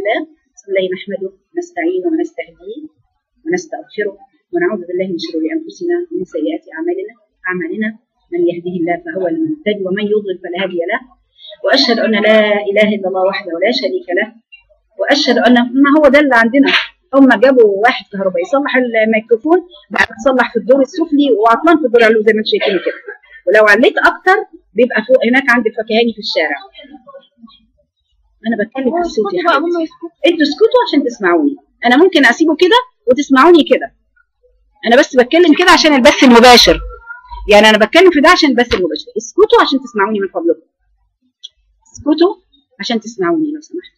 لله بسم الله نحمده ونستعينه ونستهديه ونستغفره ونعوذ بالله من شرور انفسنا ومن سيئات اعمالنا اعمالنا من يهده الله فهو المهتدي ومن يضلل فلا هادي له واشهد ان لا اله الا الله وحده لا شريك له واشهد ان ما هو ده اللي عندنا هم جابوا واحد كهرباء يصلح الميكروفون بعد ما تصلح في الدور السفلي وعطلان في الدور العلوي زي ما انتم شايفين كده ولو عليت اكتر بيبقى فوق هناك عند الفكهاني في الشارع انا بتكلم في الصوت يا حبيبتي انتوا اسكتوا عشان تسمعوني انا ممكن اسيبه كده وتسمعوني كده انا بس بتكلم كده عشان البث المباشر يعني انا بتكلم في ده عشان البث المباشر اسكتوا عشان تسمعوني من فضلكم اسكتوا عشان تسمعوني لو سمحتوا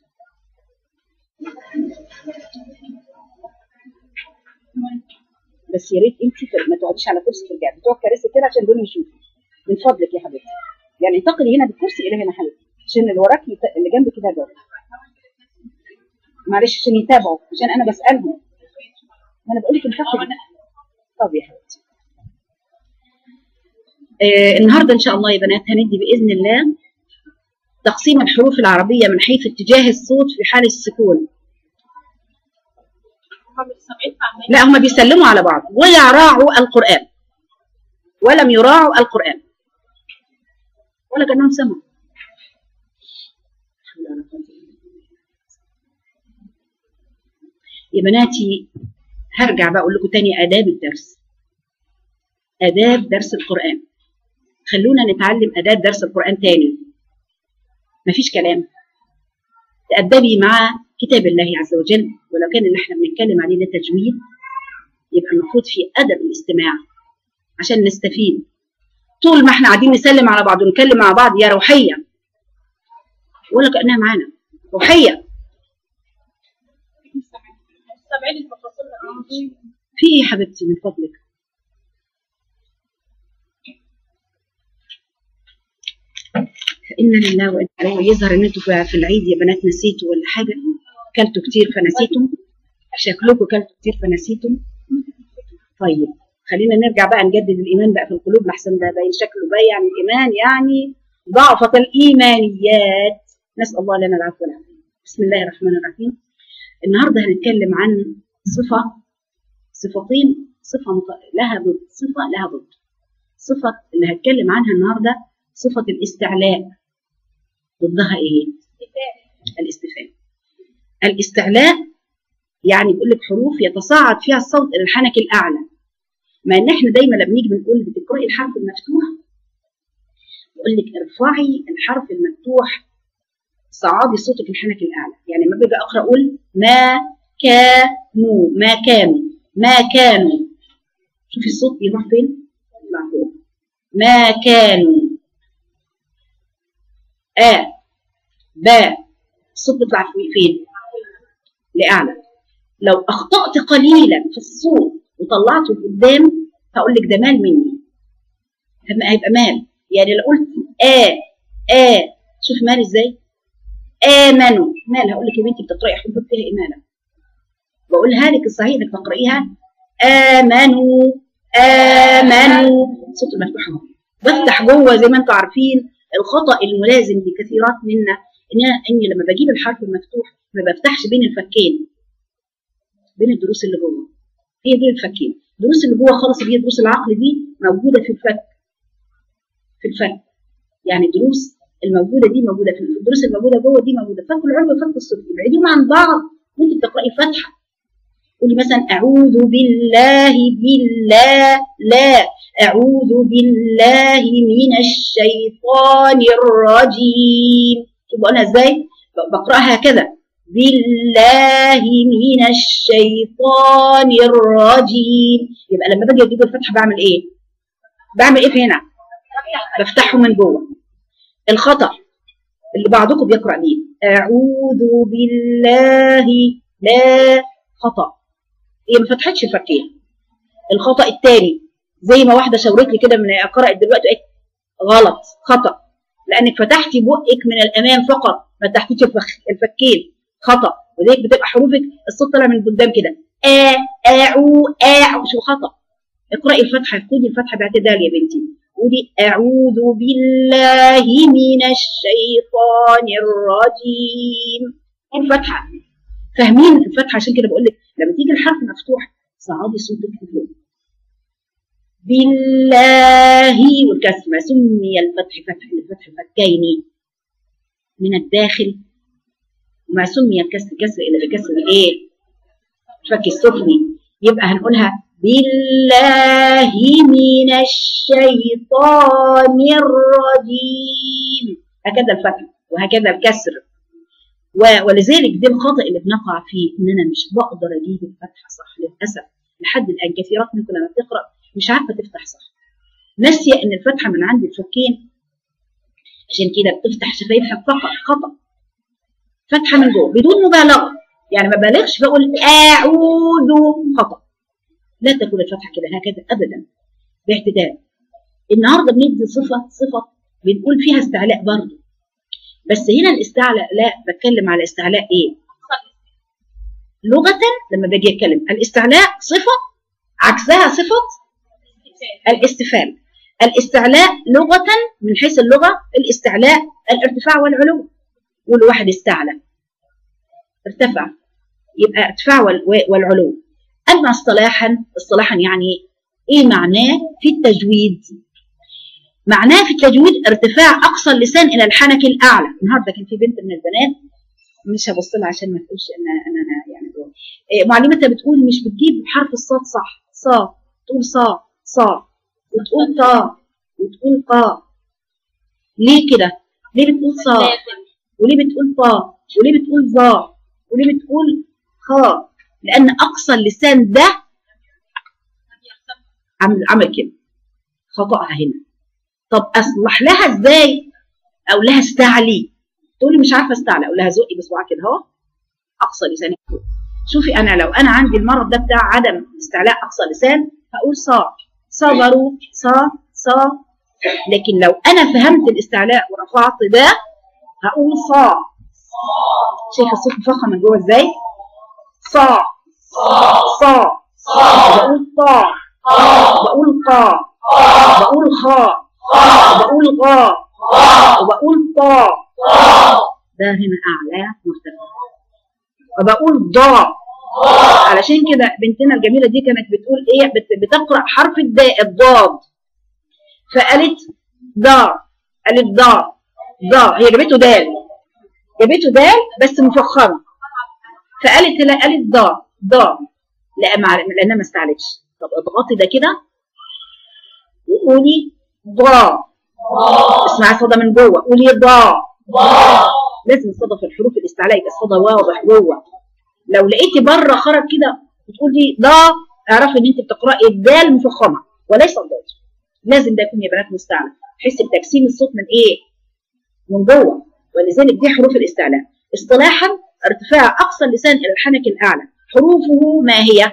بس يا ريت انت ما تقعديش على كرسي ترجعي بتوع كراسي كده عشان دول يشوفوا من فضلك يا حبيبتي يعني انتقلي هنا بالكرسي الى هنا حبيبتي عشان اللي وراكي اللي جنبك كده جوه معلش عشان يتابعوا عشان انا بسالهم ما انا بقول لك انتقلي طب يا حبيبتي آه النهارده ان شاء الله يا بنات هندي باذن الله تقسيم الحروف العربيه من حيث اتجاه الصوت في حال السكون لا هم بيسلموا على بعض ويراعوا القرآن ولم يراعوا القرآن ولا كأنهم سمعوا يا بناتي هرجع بقى اقول لكم تاني آداب الدرس آداب درس القرآن خلونا نتعلم آداب درس القرآن تاني مفيش كلام تأدبي مع كتاب الله عز وجل ولو كان اللي احنا بنتكلم عليه ده تجويد يبقى المفروض في ادب الاستماع عشان نستفيد طول ما احنا قاعدين نسلم على بعض ونتكلم مع بعض يا روحيه ولا كانها معانا روحيه في ايه يا حبيبتي من فضلك إنا لله وإنا إليه يظهر إن أنتوا في العيد يا بنات نسيتوا ولا حاجة كلتوا كتير فنسيتم شكلكم كلتوا كتير فنسيتم طيب خلينا نرجع بقى نجدد الإيمان بقى في القلوب لحسن ده باين شكله باين الإيمان يعني ضعفة الإيمانيات نسأل الله لنا العفو والعافية بسم الله الرحمن الرحيم النهارده هنتكلم عن صفة صفتين صفة لها ضد صفة لها ضد صفة اللي هتكلم عنها النهارده صفة الاستعلاء ضدها ايه؟ الاستفهام الاستعلاء يعني بيقول لك حروف يتصاعد فيها الصوت الى الحنك الاعلى مع ان احنا دايما لما بنيجي بنقول بتقراي الحرف المفتوح بقول لك ارفعي الحرف المفتوح صعدي صوتك الحنك الاعلى يعني لما باجي اقرا اقول ما كانوا ما كانوا ما كانوا شوفي الصوت يروح فين؟ يطلع فوق ما كانوا آ باء الصوت بيطلع فين؟ لأعلى لو أخطأت قليلا في الصوت وطلعته لقدام هقول لك ده مال مني هيبقى مال يعني لو قلت آ آ شوف مال ازاي؟ آمنوا مال هقول لك يا بنتي بتقرأي حروف فيها إمالة بقولها لك الصحيح انك تقرأيها آمنوا آمنوا صوت المفتوح اهو بفتح جوه زي ما انتم عارفين الخطا الملازم لكثيرات منا ان اني لما بجيب الحرف المفتوح ما بفتحش بين الفكين بين الدروس اللي جوه هي دي الفكين الدروس اللي جوه خالص اللي هي دروس العقل دي موجوده في الفك في الفك يعني الدروس الموجوده دي موجوده في الدروس الموجوده جوه دي موجوده فك العلو وفك السفلي ابعديهم عن بعض وانت بتقراي فاتحه قولي مثلا اعوذ بالله بالله لا أعوذ بالله من الشيطان الرجيم شوفوا أنا إزاي بقرأها هكذا بالله من الشيطان الرجيم يبقى لما باجي أجيب الفتحة بعمل إيه؟ بعمل إيه في هنا؟ بفتحه من جوه الخطأ اللي بعضكم بيقرأ بيه أعوذ بالله لا خطأ هي ما فتحتش الفكين الخطأ التاني زي ما واحده شاورت لي كده من قرأت دلوقتي قالت غلط خطأ لانك فتحتي بقك من الامام فقط ما فتحتيش الفكين خطأ ولذلك بتبقى حروفك الصوت طالع من قدام كده آ أعو أعو شو خطأ اقرأي الفتحة خدي الفتحة باعتدال يا بنتي قولي أعوذ بالله من الشيطان الرجيم الفتحة فاهمين الفتحه عشان كده بقول لك لما تيجي الحرف مفتوح صعدي صوتك لفوق بالله والكسر ما سمي الفتح فتح لفتح فكين من الداخل وما سمي الكسر كسر الا بكسر الايه؟ الفك السفلي يبقى هنقولها بالله من الشيطان الرجيم هكذا الفتح وهكذا الكسر و- ولذلك ده الخطأ اللي بنقع فيه ان انا مش بقدر اجيب الفتحه صح للاسف لحد الان كثيرات منكم لما بتقرا مش عارفه تفتح صح ناسيه ان الفتحه من عند الفكين عشان كده بتفتح شفايفها فقط خطأ فتحه من جوه بدون مبالغه يعني ما بالغش بقول اعوذ خطأ لا تكون الفتحه كده هكذا ابدا باعتدال النهارده بندي صفه صفه بنقول فيها استعلاء برضه بس هنا الاستعلاء لا بتكلم على استعلاء ايه لغة لما باجي اتكلم الاستعلاء صفة عكسها صفة الاستفال الاستعلاء لغة من حيث اللغة الاستعلاء الارتفاع والعلو والواحد استعلى ارتفع يبقى ارتفاع وال- والعلو أما اصطلاحا اصطلاحا يعني ايه معناه في التجويد معناه في التجويد ارتفاع اقصى اللسان الى الحنك الاعلى النهارده كان في بنت من البنات مش هبص لها عشان ما تقولش ان انا انا يعني بقول. إيه، معلمتها بتقول مش بتجيب حرف الصاد صح صا تقول صا صا وتقول طا وتقول قا ليه كده ليه بتقول صا وليه بتقول طا وليه بتقول ظا وليه بتقول خا لان اقصى اللسان ده عمل عمل كده خطأها هنا طب اصلح لها ازاي اقول لها استعلي تقولي مش عارفه استعلي اقول لها زقي بصباعك كده اهو اقصى لسانك فوق شوفي انا لو انا عندي المرض ده بتاع عدم استعلاء اقصى لسان هقول صا صبروا صا صا لكن لو انا فهمت الاستعلاء ورفعت ده هقول صا شايفه الصوت مفخم من جوه ازاي صا صا بقول طا بقول قا بقول خا وبقول غا وبقول طا ده هنا اعلى مرتفع وبقول ضا علشان كده بنتنا الجميله دي كانت بتقول ايه بت- بتقرا حرف الداء الضاد فقالت ضا قالت ضا ضا هي جابته دال جابته دال بس مفخمه فقالت لا قالت ضا ضا لا مع لانها ما استعلتش طب اضغطي ده كده وقولي ضا اسمعي صدى من جوه قولي ضا لازم الصدى في الحروف الاستعلاء يبقى الصدى واضح جوه لو لقيتي بره خرج كده وتقولي ضا اعرفي ان انت بتقراي الدال مفخمه وليس الضاد لازم ده يكون يا بنات مستعلى تحسي بتجسيم الصوت من ايه؟ من جوه ولذلك دي حروف الاستعلاء اصطلاحا ارتفاع اقصى اللسان الى الحنك الاعلى حروفه ما هي؟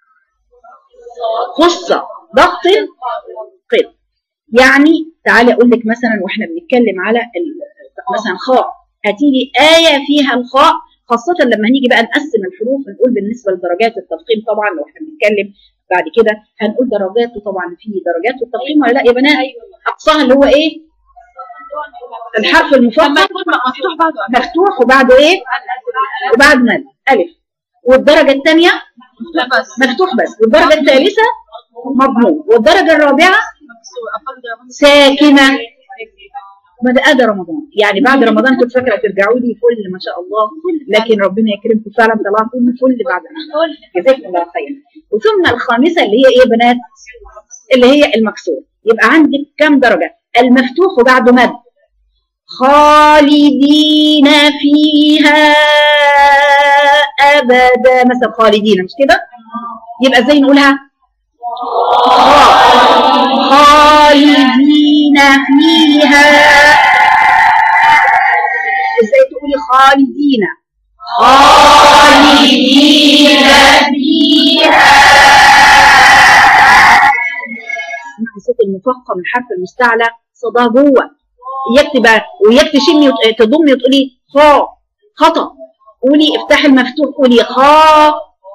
خصة ضغط قيد يعني تعالي اقول لك مثلا واحنا بنتكلم على ال- مثلا خاء هاتي لي ايه فيها الخاء خاصة لما هنيجي بقى نقسم الحروف نقول بالنسبة لدرجات التفخيم طبعا لو احنا بنتكلم بعد كده هنقول درجات وطبعا في درجات التفخيم ولا لا يا بنات اقصاها اللي هو ايه الحرف المفخم مفتوح بعده مفتوح وبعده ايه وبعد مد الف والدرجة الثانية لا بس مفتوح بس والدرجة الثالثة مضموم والدرجة الرابعة مكسور أقل ساكنة ما ده ادى رمضان يعني بعد رمضان كنت فاكره ترجعوا لي فل ما شاء الله لكن ربنا يكرمكم فعلا طلعتوا لي فل بعد رمضان جزاكم الله خيرا وثم الخامسه اللي هي ايه يا بنات اللي هي المكسور يبقى عندك كم درجه المفتوح وبعده مد خالدين فيها ابدا مثلا خالدين مش كده يبقى ازاي نقولها خالدين فيها ازاي تقولي خالدين خالدين فيها اسمعي صوت المفخم الحرف المستعلى صداه جوه اياك تبقى واياك تشمي وت- تضمي وتقولي خا خطا قولي افتحي المفتوح قولي خا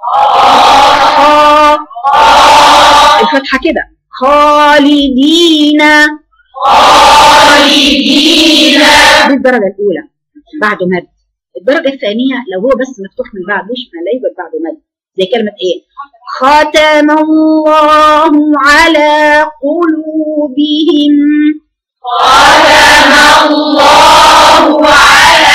خا الفتحه كده خالدين خالدين دي الدرجه الاولى بعد مد الدرجة الثانية لو هو بس مفتوح من بعد مش ما لا يوجد بعده مد زي كلمة ايه ختم الله على قلوبهم ختم الله على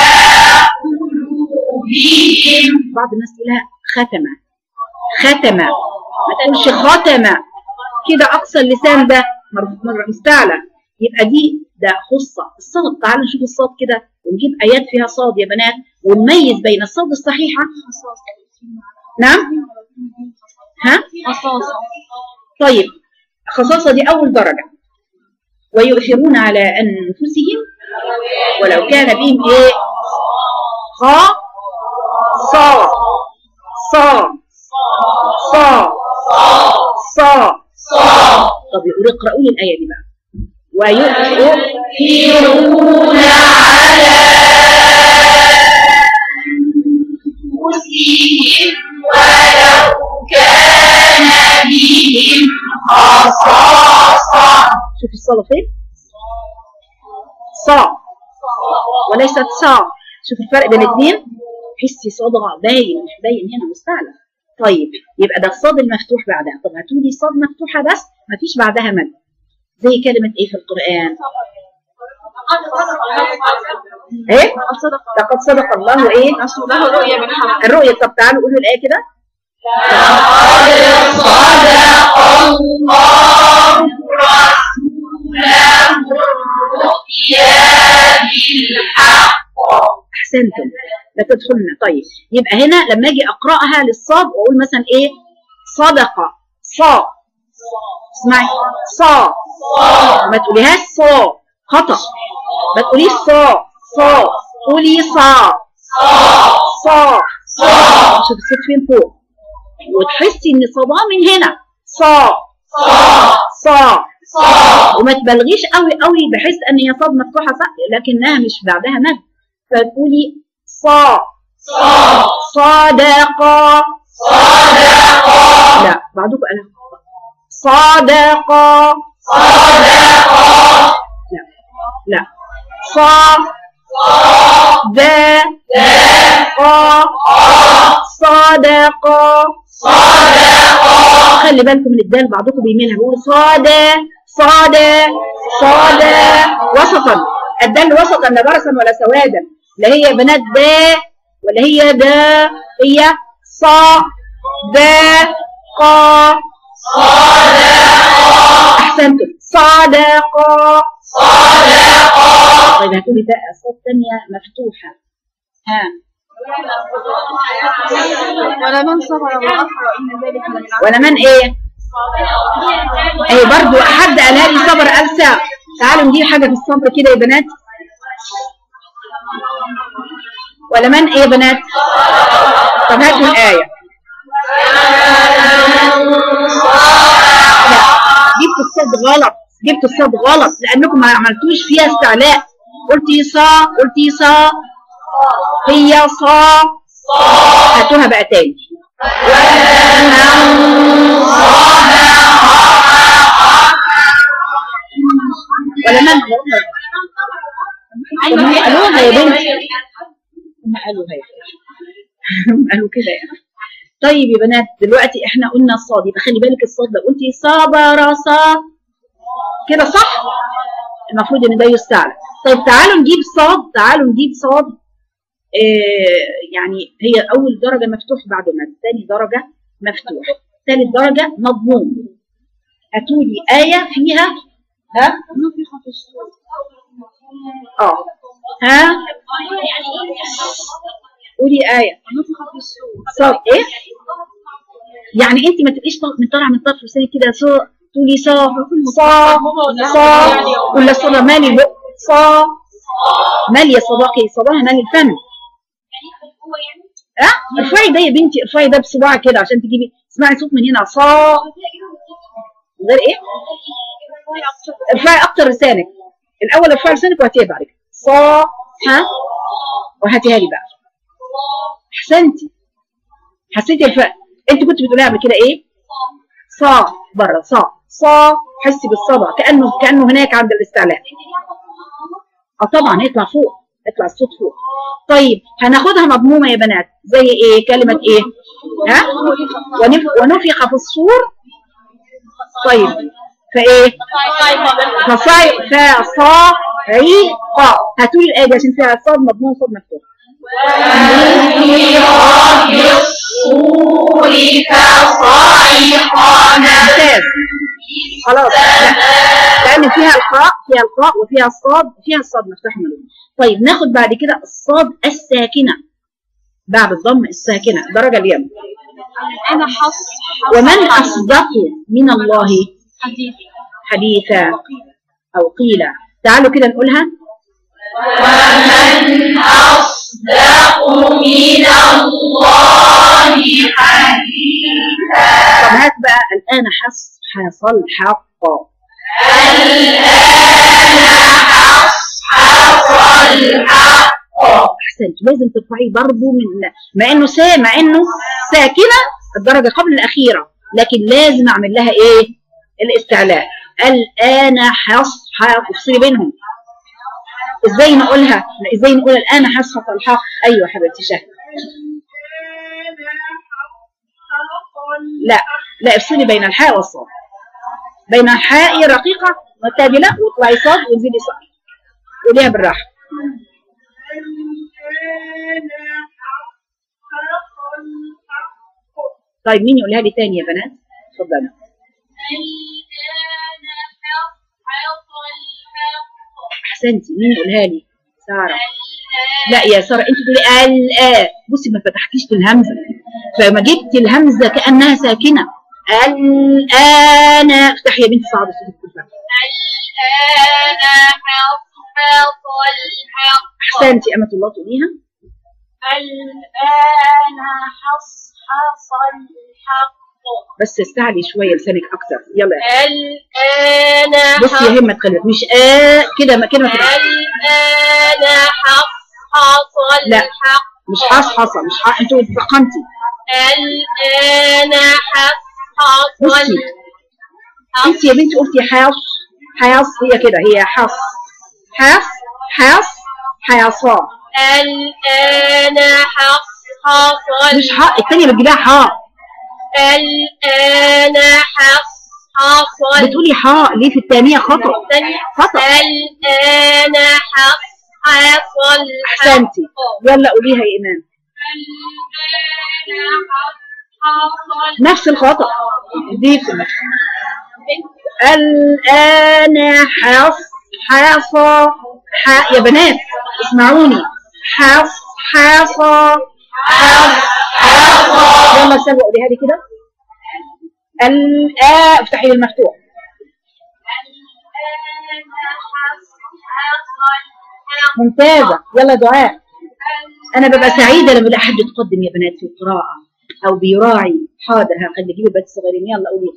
قلوبهم بعض الناس تقولها ختم ختم ما تقولش ختم كده اقصى اللسان ده مر- مرة مستعلى يبقى دي ده خصة الصاد تعالوا نشوف الصاد كده ونجيب ايات فيها صاد يا بنات ونميز بين الصاد الصحيحة نعم ها خصاصة طيب خصاصة دي أول درجة ويؤثرون على أنفسهم ولو كان بهم إيه خا صا صا صا صا طب يقول اقرأوا لي الآية دي بقى ويؤثرون يؤثرون على أنفسهم ولو كان بهم خصاصة شوف الصلاة فين صا وليست صا شوف الفرق بين الاثنين حسي صدغة باين مش باين هنا مستعلى طيب يبقى ده الصاد المفتوح بعدها طب هاتولي صاد مفتوحة بس مفيش بعدها مد زي كلمة ايه في القرآن ايه صدق لقد صدق الله ايه رسوله رؤيا بالحق الرؤية طب تعالوا قولوا الآية كده لقد صدق الله رسوله الرؤيا بالحق احسنتم لا تدخلنا طيب يبقى هنا لما اجي اقراها للصاد واقول مثلا ايه صدق صا اسمعي صا ما تقوليهاش صا خطا ما تقوليش صا صا قولي صا صا شوف الصوت فين فوق وتحسي ان صداه من هنا صا صا وما تبالغيش قوي قوي بحيث ان هي صاد مفتوحه صح لكنها مش بعدها مد فتقولي صا صدق لا بعضكم قالها صدق لا لا صا دا صدق خلي بالكم من الدال بعضكم بيميلها بيقول صاد صاد صاد وسطا الدال وسطا لا برصا ولا سوادا لا هي بنات دا ولا هي دا هي صا دا قا احسنتم صدق طيب هتقولي بقى صوت تانية مفتوحة ها ولمن صبر وغفر إن ذلك من العزم ولا من ايه ايه برضو حد قالها لي صبر قال ساعة تعالوا نجيب حاجة في الصبر كده يا بنات ولا من ايه يا بنات طب هاتوا الآية لا جبت الصاد غلط جبت الصاد غلط لأنكم ما عملتوش فيها استعلاء قلتي صا قلتي صا هي صا هاتوها بقى تاني ولا من طب هم قالوها يا بنتي هم قالوها يا بنتي هم قالوا كده يعني طيب يا بنات دلوقتي احنا قلنا الصاد يبقى خلي بالك الصاد لو قلتي صبر صا كده صح المفروض ان ده يستعلى طيب تعالوا نجيب صاد تعالوا نجيب صاد آه يعني هي اول درجه مفتوح بعد مد ثاني درجه مفتوح ثالث درجه مضموم هاتولي ايه فيها ها نفخ في الصور اه ها قولي ايه نفخ في الصور صاد ايه يعني انت ما تبقيش طل- من طالعه من طرف لسانك كده صا تقولي صا صا صا كل صدى مالي البق صا مالية صداقي صداها مالي الفم اه ارفعي ده يا بنتي ارفعي ده بصباعك كده عشان تجيبي اسمعي صوت من هنا صا غير ايه ارفعي اكتر لسانك الاول ارفعي لسانك وهاتيها بعد كده صا ها وهاتيها لي بقى احسنتي حسيتي الفرق انت كنت بتقوليها قبل كده ايه صا بره صا صا حسي بالصدى كانه كانه هناك عند الاستعلاء اه طبعا هيطلع فوق اطلع الصوت فوق طيب هناخدها مضمومه يا بنات زي ايه كلمه ايه ها ونف- ونفخ في الصور طيب فايه فصاي فصاعق هاتوا لي الايه دي عشان فيها صاد مضموم صاد مفتوح ونفخ في الصور فصعق من ممتاز خلاص لا. لان فيها الخاء فيها الخاء وفيها الصاد فيها الصاد مفتوح مليون طيب ناخد بعد كده الصاد الساكنه بعد الضم الساكنه درجه اليم أنا حص ومن اصدق من الله حديث حديثا او قيل تعالوا كده نقولها ومن أصدق من الله حديثا طب هات بقى الان حص حصل حق حصل الحق احسنت لازم ترفعيه برضه من مع انه سا مع انه ساكنه الدرجه قبل الاخيره لكن لازم اعمل لها ايه الاستعلاء الان حص حق افصلي بينهم ازاي نقولها ازاي نقول الان حص حق الحق ايوه حبيبتي شهد لا لا افصلي بين الحاء والصاد بين الحاء رقيقه والتابله واطلعي صاد وانزلي صاد قوليها بالراحه طيب مين يقولها لي تاني يا بنات اتفضلي احسنتي مين يقولها لي ساره لا يا ساره انت تقولي الآ بصي ما فتحتيش الهمزه فما جبت الهمزه كانها ساكنه الان افتحي يا بنتي صعب صوتك كله. الآن حصل الحق احسنتي امه الله تقوليها الآن حص حصل الحق بس استعلي شويه لسانك اكتر يلا الآن بصي يا همه تخلي مش آه كده ما كده ما كده الآن حص حصل لا. الحق مش حاص حصل مش حاص انتوا اتفقمتي الآن حص حصل بصي انت يا بنتي قلتي حاص حاص هي كده هي حاص حاص حاص حاصا الآن حص حصل مش حاء الثانيه بتجيبها حاء الآن حص حصل بتقولي حاء ليه في الثانيه خطا خطا الآن حص حصل احسنتي يلا قوليها يا ايمان الآن حص حصل نفس الخطا دي في النفس. الان حص حاصا ح... يا بنات اسمعوني حص حاصا حص حاصا يلا سلوى قوليها لي كده الآ افتحي لي المفتوح ممتازة يلا دعاء أنا ببقى سعيدة لما ألاقي حد يتقدم يا بنات في القراءة أو بيراعي حاضر هخلي جيبوا بنات صغيرين يلا قولي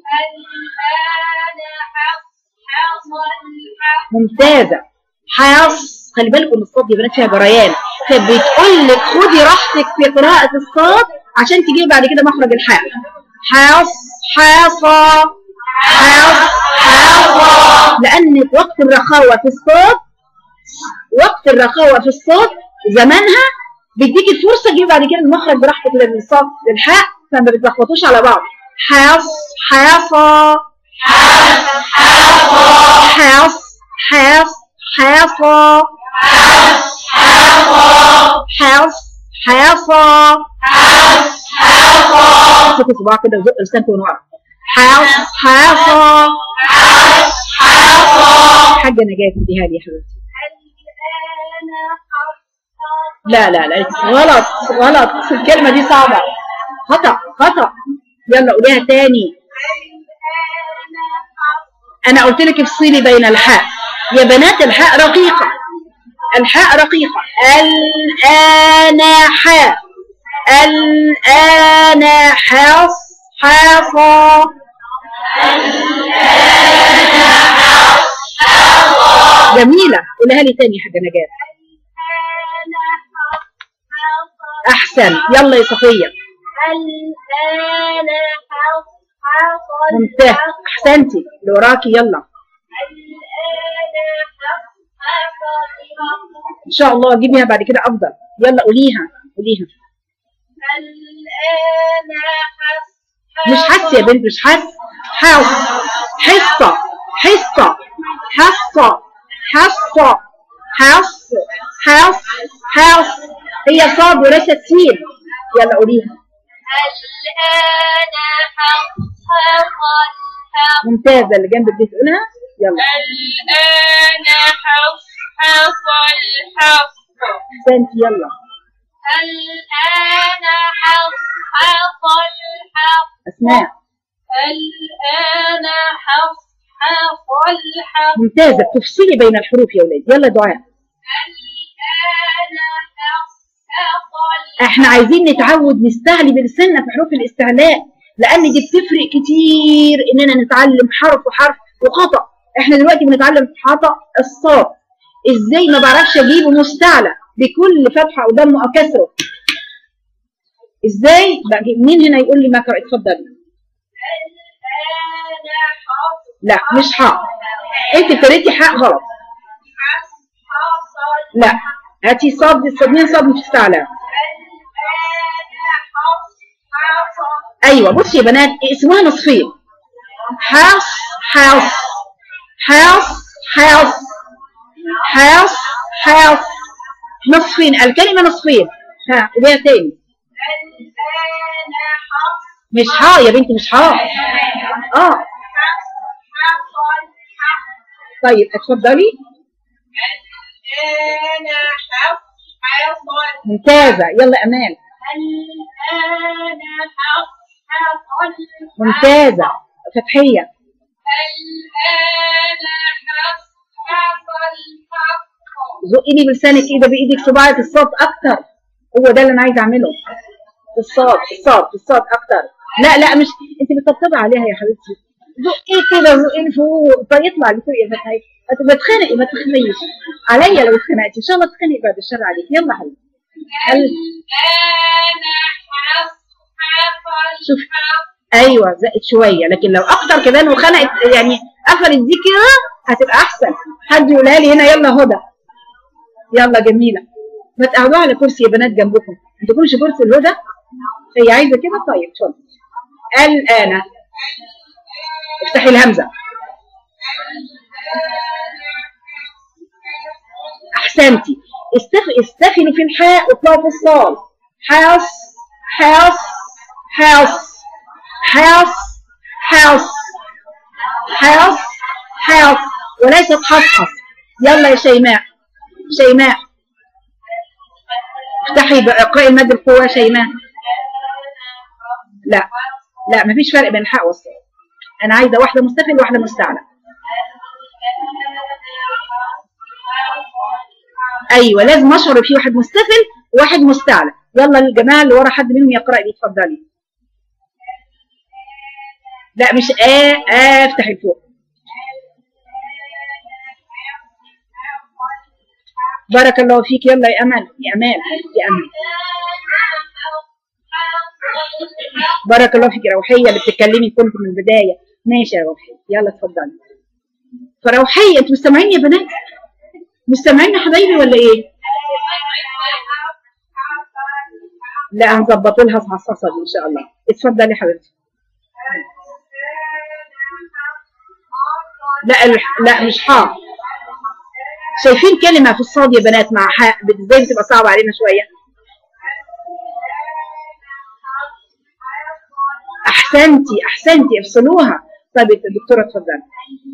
ممتازة حاص خلي بالكم من الصوت يا بنات فيها جريان فبتقول لك خدي راحتك في قراءة الصوت عشان تجيبي بعد كده مخرج الحاء حاص حاصة حاص حاصة لأن وقت الرخاوة في الصوت وقت الرخاوة في الصوت زمانها بيديكي فرصة تجيبي بعد كده المخرج براحتك للصوت للحاء فما بتلخبطوش على بعض حاص حاصة حاص حاص حاصة حاص حاصة امسكي صباع كده وزق لسانكم من ورا حاص حاصة حاجة نجاة اديها لي يا حبيبتي لا لا لا غلط غلط الكلمة دي صعبة خطأ خطأ يلا قوليها تاني انا قلت لك افصلي بين الحاء يا بنات الحاء رقيقة الحاء رقيقة الآن حاء الآن حص حاصا جميلة قولها لي تاني يا حاجة نجاة أحسن يلا يا صفية الآن حصل ممتاز أحسنتي اللي وراكي يلا الآن ان شاء الله اجيبها بعد كده افضل يلا قوليها قوليها الآن حص مش حس يا بنت مش حس حص حصة حصة حصة حصة حص حص حص هي صاد وليست سين يلا قوليها الآن حصحص الحق ممتازة اللي جنب دي تقولها يلا الآن حصحص الحق احسنتي يلا الآن حصحص الحق اسماء الآن حصحص الحق ممتازة تفصلي بين الحروف يا ولاد يلا دعاء الآن حصحص الحق احنا عايزين نتعود نستعلي بلساننا في حروف الاستعلاء لان دي بتفرق كتير اننا نتعلم حرف وحرف وخطا احنا دلوقتي بنتعلم خطا الصاد ازاي ما بعرفش اجيبه مستعلى بكل فتحه او ضمه او كسره ازاي بقى مين هنا يقول لي ما قرأ اتفضلي الآن حصحص لا مش حاء انت ابتديتي حاء غلط حصحص لا هاتي صاد الصادين صاد مش استعلى الآن حصحص ايوه بصي يا بنات اسمها نصفين حاص حاص حاص حاص حاص حاص نصفين الكلمة نصفين ها قوليها تاني الآن حصحص مش ها يا بنتي مش ها اه حصحص الحق طيب اتفضلي الآن حصحص ممتازة يلا امان الآن حصحص الحق ممتازة فتحية الآن حصحص الحق زقيني بلسانك كده بايدك صباعك الصوت اكتر هو ده اللي انا عايزه اعمله في الصوت في الصوت في الصوت اكتر لا لا مش انت بتطبطبي عليها يا حبيبتي زقي كده زقي لفوق فيطلع لفوق يا فتحي هتبقى تخنقي ما تخنقيش عليا لو اتخنقتي ان شاء الله تخنقي بعد الشر عليك يلا حبيبتي ال- الآن حصحص شوف. الحق ايوه زقت شويه لكن لو اكتر كمان وخنقت يعني قفلت دي كده هتبقى احسن حد يقولها لي هنا يلا هدى يلا جميله ما تقعدوا على كرسي يا بنات جنبكم ما تكونش كرسي الهدى هي عايزه كده طيب اتفضل الان افتحي الهمزه احسنتي استف... استفلوا في الحاء واطلعوا في الصاد حاص حاص حاص حاص حاص حاص حاص وليست حصحص يلا يا شيماء شيماء افتحي بقى اقرأي المد القوة شيماء لا لا مفيش فرق بين الحاء والصاد انا عايزه واحده مستفل وواحده مستعلى ايوه لازم اشعر في واحد مستفل وواحد مستعلى يلا الجماعه اللي ورا حد منهم يقرا لي اتفضلي لا مش آه آه افتحي فوق بارك الله فيك يلا يا امل يا امال يا امل بارك الله فيك روحيه اللي بتتكلمي كنت من البدايه ماشي يا روحيه يلا اتفضلي فروحيه انتوا مستمعين يا بنات مستمعين يا حبايبي ولا ايه لا هنظبط لها حصصه دي ان شاء الله اتفضلي يا حبيبتي لا الح... لا مش حاء شايفين كلمة في الصاد يا بنات مع حاء ازاي بتبقى صعبة علينا شوية احسنتي احسنتي افصلوها طيب يا دكتورة اتفضلي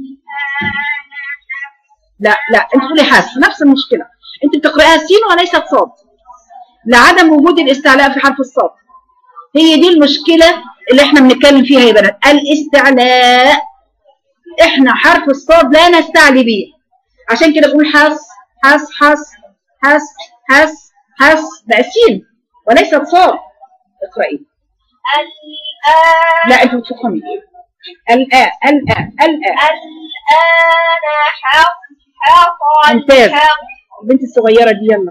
لا لا انت تقولي حس نفس المشكلة انت بتقرأها سين وليست صاد لعدم وجود الاستعلاء في حرف الصاد هي دي المشكلة اللي احنا بنتكلم فيها يا بنات الاستعلاء احنا حرف الصاد لا نستعلي بيه عشان كده بقول حس حس حس حس حس حس بقى سين وليست صاد اقرأي الآن لا انت بتفهمي الآ الآ الآ الآن حصحص ممتاز. الحق البنت الصغيرة دي يلا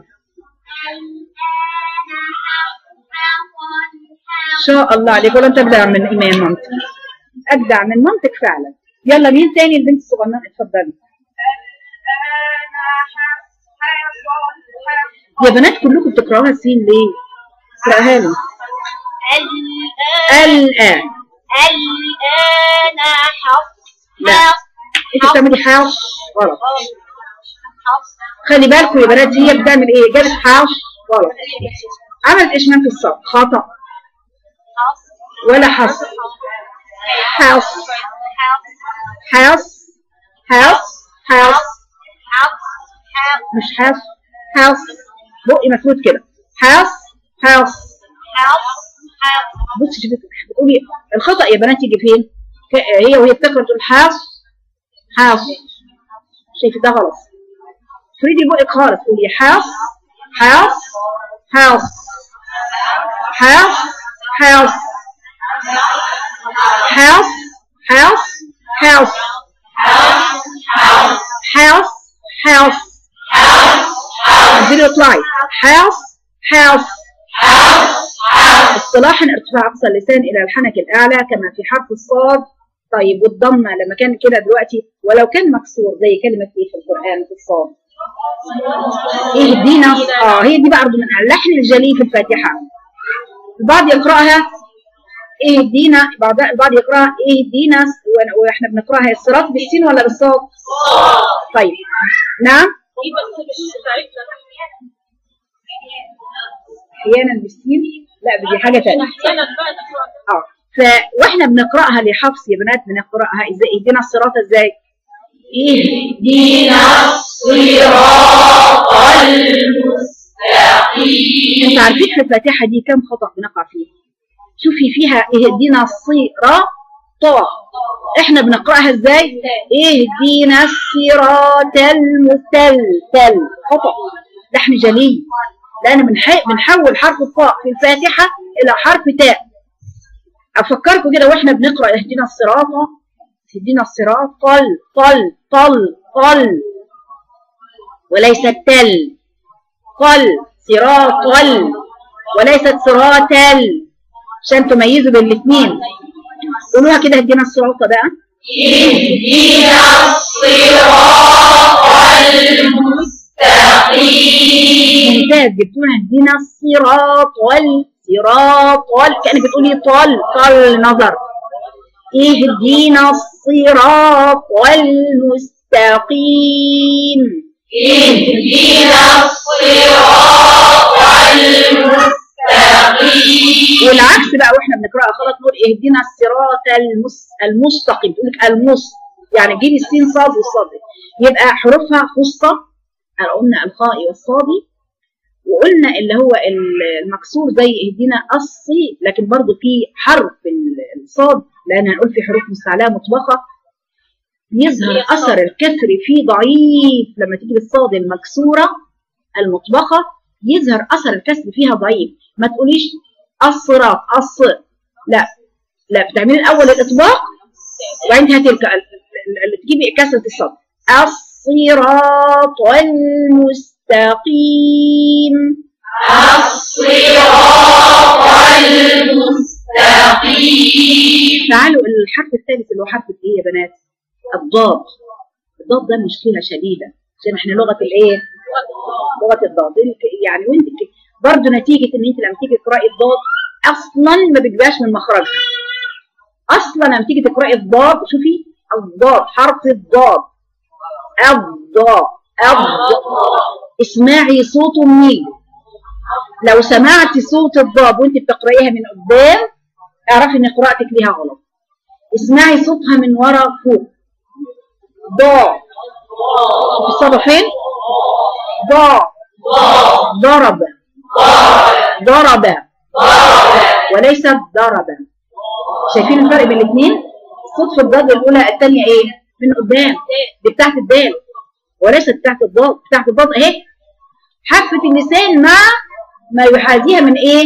الآن حصحص ان شاء الله عليك ولا انت اجدع من ايمان مامتك اجدع من مامتك فعلا يلا مين تاني البنت الصغننه اتفضلي الآن يا بنات كلكم بتقراوها سين ليه؟ اقراها لي الآن الآن الآن حفص لا. انت بتعملي حاش غلط حفص خلي بالكم يا بنات هي بتعمل ايه؟ جابت حاش غلط عملت اشمام في الصوت خطأ حفص ولا حص حص حص حص حص مش حص حص بقي مفروض كده حص حص بصي شوفي بتقولي الخطأ يا بنات يجي فين؟ ك- هي وهي بتقرا تقول حاص حاص شايفه ده غلط فريدي بقك خالص قولي حاص حاص حاص حاص حاص حاص حاص حاص حاص حاص انزلي اطلعي حاص حاص اصطلاحا ارتفاع اقصى اللسان الى الحنك الاعلى كما في حرف الصاد طيب والضمه لما كان كده دلوقتي ولو كان مكسور زي كلمه ايه في القران في الصاد اهدينا اه هي دي برضه من اللحن الجلي في الفاتحه البعض يقراها اهدينا بعض البعض يقراها اهدينا و- واحنا بنقراها الصراط بالسين ولا بالصاد؟ طيب نعم احيانا بالسين لا دي حاجه ثانيه اه ف واحنا بنقراها لحفص يا بنات بنقراها ازاي اهدينا الصراط ازاي؟ اهدينا الصراط المستقيم انتوا عارفين في الفاتحه دي كم خطا بنقع فيه؟ شوفي فيها اهدينا الصراط احنا بنقراها ازاي؟ اهدينا الصراط المستلتل خطا لحن جلي لان بنح- بنحول حرف الطاء في الفاتحه الى حرف تاء افكركم كده واحنا بنقرا اهدنا الصراط اهدنا الصراط طل طل طل طل وليست تل طل صراط طل وليست صراطل عشان تميزوا بين الاثنين قولوها كده اهدنا الصراط بقى ممتاز جبتونا اهدنا الصراط والصراط وال كأنك بتقولي طل طل نظر اهدنا الصراط والمستقيم والعكس بقى واحنا بنقراها خلاص نقول اهدنا الصراط المس... المستقيم تقول لك المس يعني جيب السين صاد والصاد يبقى حروفها خصة قلنا الخاء والصادي وقلنا اللي هو المكسور زي اهدنا الصي لكن برضو في حرف ال- الصاد لان هنقول في حروف مستعلاه مطبقه يظهر اثر الكسر فيه ضعيف لما تيجي بالصاد المكسوره المطبقه يظهر اثر الكسر فيها ضعيف ما تقوليش الصراط الص لا لا بتعملي الاول الاطباق وبعدين هاتي الك- ال- ال- اللي تجيبي كسره الصاد الصراط المستقيم تعالوا الحرف الثالث اللي هو حرف الايه يا بنات الضاد الضاد ده مشكله شديده عشان احنا لغه الايه لغه الضاد ال- يعني وانت ك- برضه نتيجه ان انت لما تيجي تقراي الضاد اصلا ما بتجيبهاش من مخرجها اصلا لما تيجي تقراي الضاد شوفي الضاد حرف الضاد الضاد الضاد اسمعي صوته منين لو سمعتي صوت الضاد وانت بتقرايها من قدام اعرفي ان قراءتك ليها غلط اسمعي صوتها من ورا فوق ضاء شوفي الصدى فين ضاء ضرب ضرب وليست ضرب شايفين الفرق بين الاثنين صوت في الضاد الاولى الثانيه ايه من قدام دي بتاعت الدال وليست بتاعت الضاد بتاعت الضاد اهي حافه اللسان مع ما يحاذيها من ايه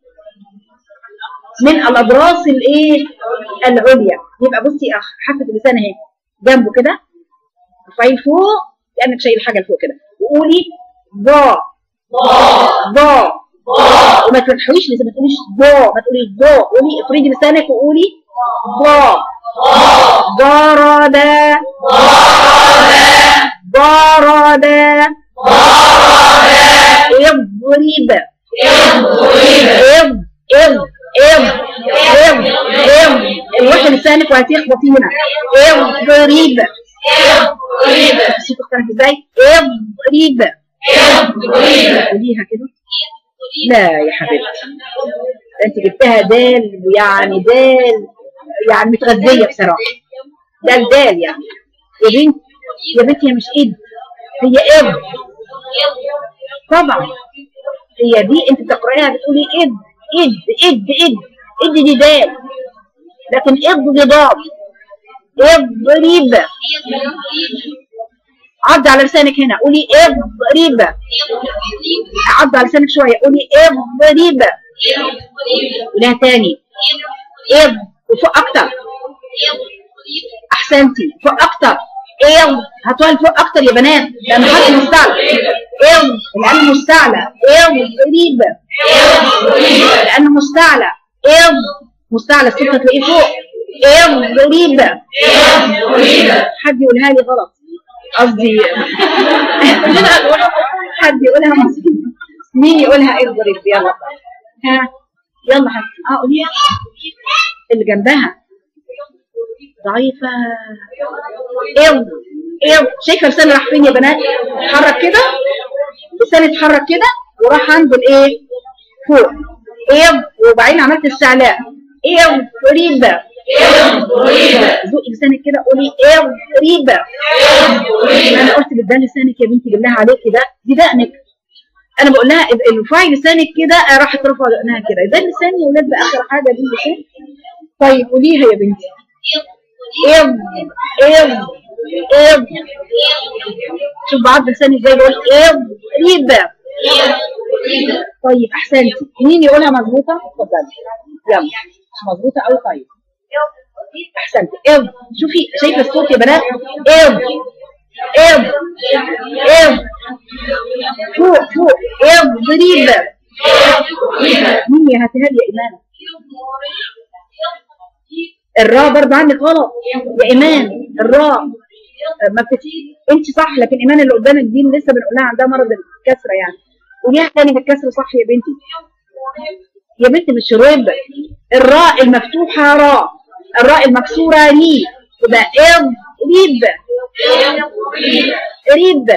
من الاضراس الايه العليا يبقى بصي اخ حافه اللسان اهي جنبه كده ارفعيه لفوق كانك شايل حاجه لفوق كده وقولي ضا ضا وما تفتحوش لسه ما تقوليش ضا ما تقوليش ضا قولي افردي لسانك وقولي ضا ضرب ضرب اضرب اض اض اض اض اض الواحد لسانك وهتخبطي هنا اضرب الصوت اختلف ازاي اضرب قوليها كده لا يا حبيبتي انت جبتها دال يعني دال يعني متغذيه بصراحه دال دال يعني يا بنت يا بنتي هي مش ايد هي اب طبعا هي دي انت بتقرايها بتقولي اد اد اد اد اد دي دال لكن اد دي ضاد اضرب عض على لسانك هنا قولي اضرب عض على لسانك شويه قولي اضرب قوليها تاني اض وفوق اكتر احسنتي فوق اكتر اض هاتوها لفوق اكتر يا بنات لان حرف مستعلى اض لانه مستعلى اضرب لانه مستعلى اض مستعلى الصوت هتلاقيه فوق اضرب حد يقولها لي غلط قصدي حد يقولها مظبوط مين يقولها اضرب يلا ها يلا حد اه قوليها اللي جنبها ضعيفة اض اض شايفة لساني راح فين يا بنات اتحرك كده لساني اتحرك كده وراح عند الايه فوق اض وبعدين عملت استعلاء اض ريبة زقي لسانك كده قولي اض ريبة انا قلت بالدان لسانك يا بنتي بالله عليكي ده دي دقنك انا بقول لها ارفعي لسانك كده راح ترفع دقنها كده ده لسان يا ولاد باخر حاجه دي اللسان طيب قوليها يا بنتي اض اض اض شوف بعض لساني ازاي بقول اض ريبة طيب احسنتي مين يقولها مظبوطه اتفضلي يلا مش مظبوطه قوي طيب احسنتي اض شوفي شايفه الصوت يا بنات اض اض اض فوق فوق اضرب مين يا هاتها لي يا ايمان الراء برضه عندك غلط يا ايمان الراء ما بتتي انت صح لكن ايمان اللي قدامك دي لسه بنقولها عندها مرض الكسره يعني قوليها تاني بالكسر صح يا بنتي يا بنتي مش رب الراء المفتوحه راء الراء المكسوره ري يبقى اض ريب ريب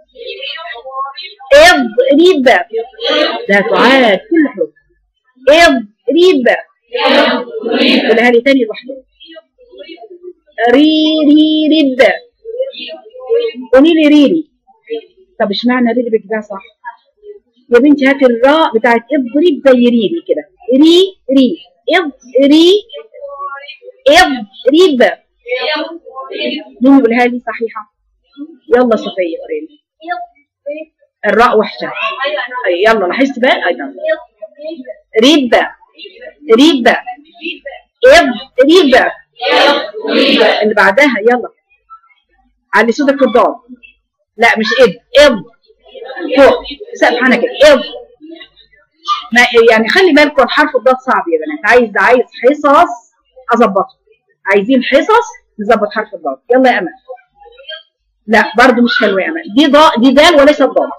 اض ريب ده تعاد كل حروف اض ريب قولها لي تاني لوحده ري ري ريب قولي لي ريري طب اشمعنى ريري بكده صح يا بنتي هاتي الراء بتاعت اضرب زي ريري كده ري ري اض ري اض ريب مين يقولها لي صحيحة يلا صفية قريني الراء وحشة أي يلا لاحظت بقى أيضا ريبة ريبة إض ريبة اللي بعدها يلا علي صوتك في الضاد لا مش إض إض فوق سقف عنها كده إض ما يعني خلي بالكم الحرف الضاد صعب يا بنات عايز عايز حصص اظبطه عايزين حصص نظبط حرف الضاد يلا يا امل لا برضو مش حلوه يا امل دي ضاء دي دال وليس ضاد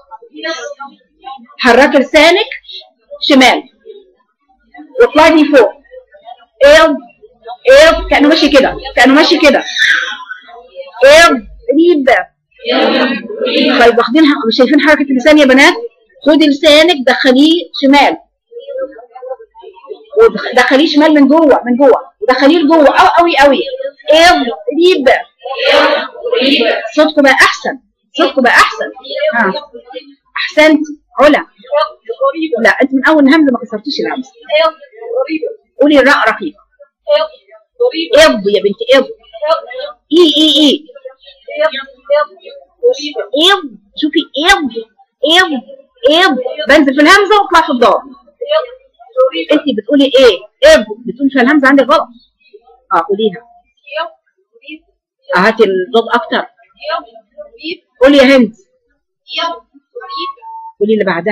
حركي لسانك شمال واطلعي دي فوق ايه ايه كانه ماشي كده كانه ماشي كده ايه ريبه طيب واخدين مش شايفين حركه اللسان يا بنات خدي لسانك دخليه شمال ودخليه شمال من جوه من جوه ودخليه لجوه قوي قوي قوي ايه ريبه صوتكم بقى احسن صوتكم بقى احسن ها احسنت علا لا انت من اول همزه ما كسرتيش الهمزه قولي الراء رقيقه اض يا بنتي اض اي اي اي اض شوفي اض اض اض بنزل في الهمزه واطلع في الضاد انت بتقولي ايه اض بتقولي في الهمزه عندك غلط اه قوليها هاتي الضاد اكتر قولي يا هند قولي اللي بعدها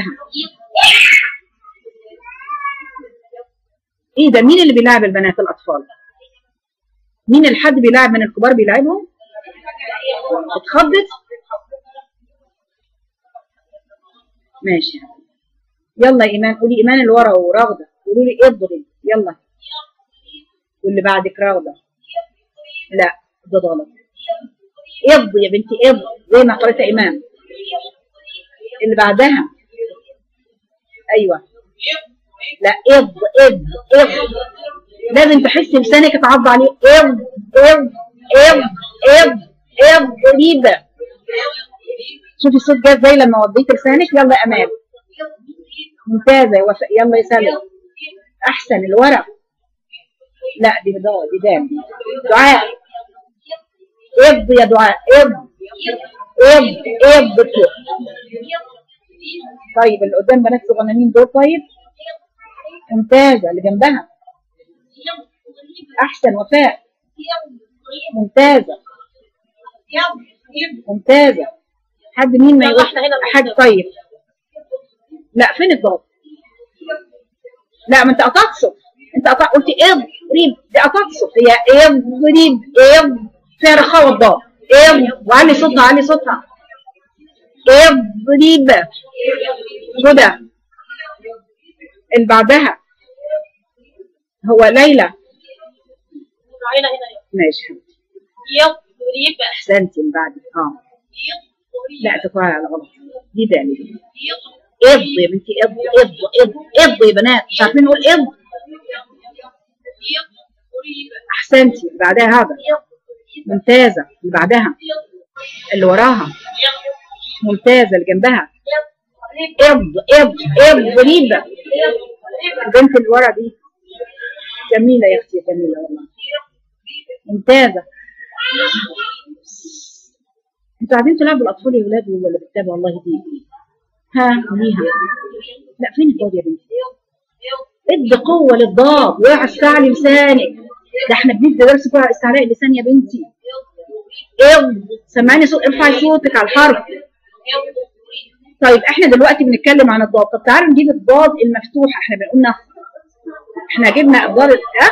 ايه ده مين اللي بيلعب البنات الاطفال مين الحد بيلعب من الكبار بيلعبهم اتخضت ماشي يلا يا ايمان قولي ايمان اللي ورا ورغده قولوا لي اضرب يلا واللي بعدك رغده لا ده غلط اض يا بنتي اض زي ما قرأت ايمان اللي بعدها ايوه لا اض اض اض لازم تحسي لسانك اتعض عليه اض اض اض اض اض قريبه شوفي الصوت جه ازاي لما وضيت لسانك يلا يا امان ممتازه يا وفاء يلا يا سلمى احسن الورق لا دي ضاء دي دال دعاء ابض يا دعاء ابض ابض ابض فوق طيب اللي قدام بنات صغننين دول طيب ممتازه اللي جنبها احسن وفاء ممتازه ممتازه حد مين ما يروح حد طيب لا فين الضاد لا ما انت قطعت صف انت قطعت قلت اض ريب دي قطعت صف هي اض ريب اض فيها رخاوه الضاد اض وعلي صوتها علي صوتها اض ريب هدى اللي بعدها هو ليلى هنا هنا ماشي يضرب احسنتي اللي بعدك اه يضرب لا تقراي على غلط دي دالي اض يا بنتي اض اض اض اض يا بنات مش عارفين نقول اض يضرب احسنتي اللي بعدها هذا ممتازه اللي بعدها اللي وراها ممتازه اللي جنبها اض اض اض ريبه البنت اللي ورا دي جميله يا اختي جميله والله ممتازه انتوا قاعدين تلعبوا الاطفال يا ولاد ولا بتتابعوا والله دي ها ليها لا فين الضاد يا بنتي ادي قوه للضاد واقع استعلي لسانك ده احنا بندي درس كوره على استعلاء اللسان يا بنتي اض سمعني صوت ارفعي صوتك على الحرف طيب احنا دلوقتي بنتكلم عن الضاد طب تعالوا نجيب الضاد المفتوح احنا قلنا احنا جبنا الضاد ها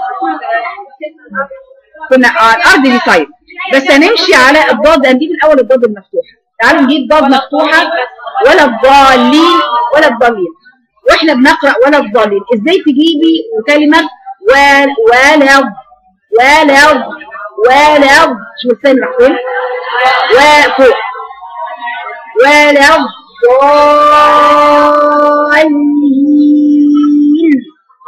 كنا على الارض دي طيب بس هنمشي على الضاد هنجيب الاول الضاد المفتوح تعالوا نجيب ضاد مفتوحه ولا الضالين ولا الضالين واحنا بنقرا ولا الضالين ازاي تجيبي كلمه ولا ولا ولا ولا شو الثاني راح فين وفوق ولا الضالين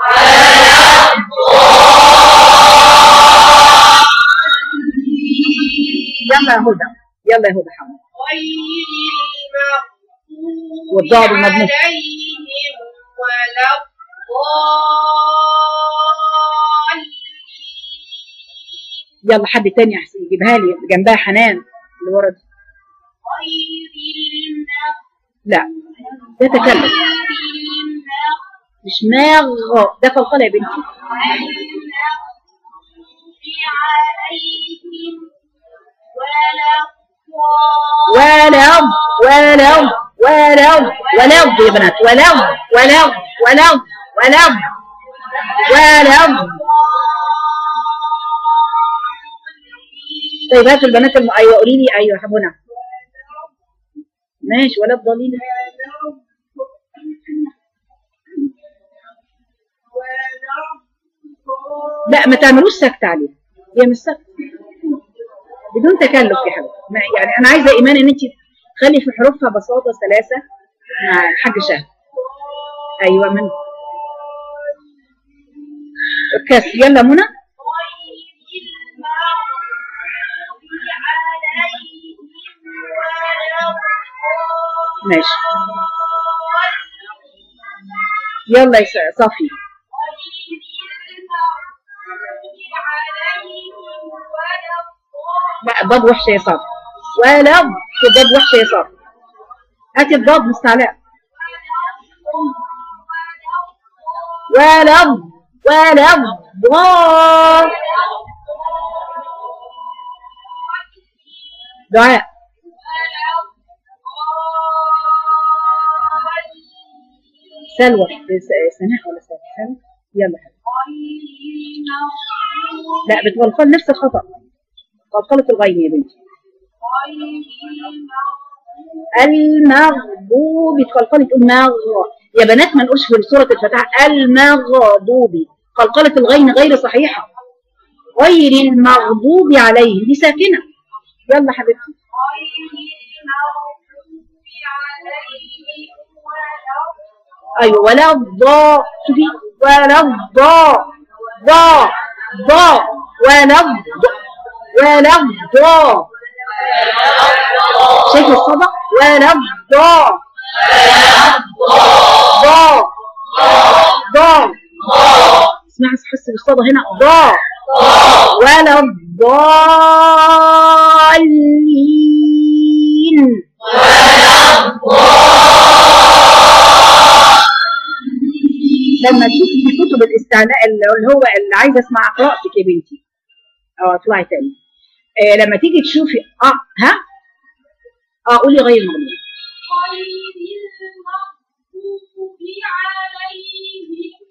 يلا يا هدى يلا يا هدى حمد والضاد المضموم عليهم ولا الضالين يلا حد تاني احسن يجيبها لي جنبها حنان اللي ورا دي غير المغضوب لا ده تكلم المغضوب مش ماغ ده قلقلة يا بنتي عليهم ولا ولو ولو ولو ولو يا بنات ولو ولو ولو ولو ولو طيب هاتوا البنات الم... ايوه قولي لي ايوه يا منى ماشي ولا الضالين لا ما تعملوش سكت عليها هي مش سكت بدون تكلف يا حبيبي ما- يعني انا عايزه ايمان ان انت تخلي في حروفها بساطه سلاسه مع الحاج شهد ايوه من الكاس يلا منى ماشي يلا يا س- صافي لا الضاد وحشه يا صافي ولا الضاد وحشه يا صافي هاتي الضاد مستعلاء ولا ولا ضاد دعاء سلوى س- سناء ولا سلوى سلوى يلا حبيبي. لا بتغلطان نفس الخطأ غلطلة الغين يا بنتي المغضوب قلقلة تقول مغ يا بنات ما نقولش في سورة الفتح المغضوب قلقلة الغين غير صحيحة غير المغضوب عليهم دي ساكنة يلا حبيبتي غير أيوة المغضوب عليهم ولا ولا الضاء شوفي ولا الضاء ضاء ضاء ولا الضاء ولا الضاء شايف الصدى ولا الضاء ضاء ضاء اسمعي حس بالصدى هنا ضاء ولا الضالين لما تشوفي في كتب الاستعلاء اللي هو اللي عايزه اسمع قراءتك يا بنتي اه اطلعي تاني آه لما تيجي تشوفي اه ها اه قولي غير المغلوب غير المغضوب عليهم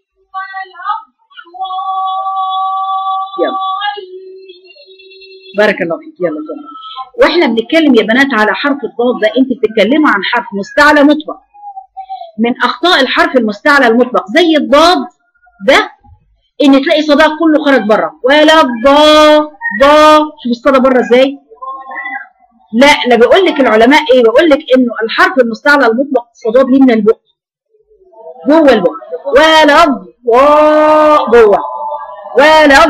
ولا يلا. الضالين بارك الله فيك يلا يلا واحنا بنتكلم يا بنات على حرف الضاد ده انت بتتكلموا عن حرف مستعلى مطبق من اخطاء الحرف المستعلى المطلق زي الضاد ده ان تلاقي صداك كله خرج بره ولا الضا ضا شوف الصدى بره ازاي لا لا بيقول لك العلماء ايه بيقول لك انه الحرف المستعلى المطلق صداه بيه من البق جوه البق ولا الضاء جوه ولا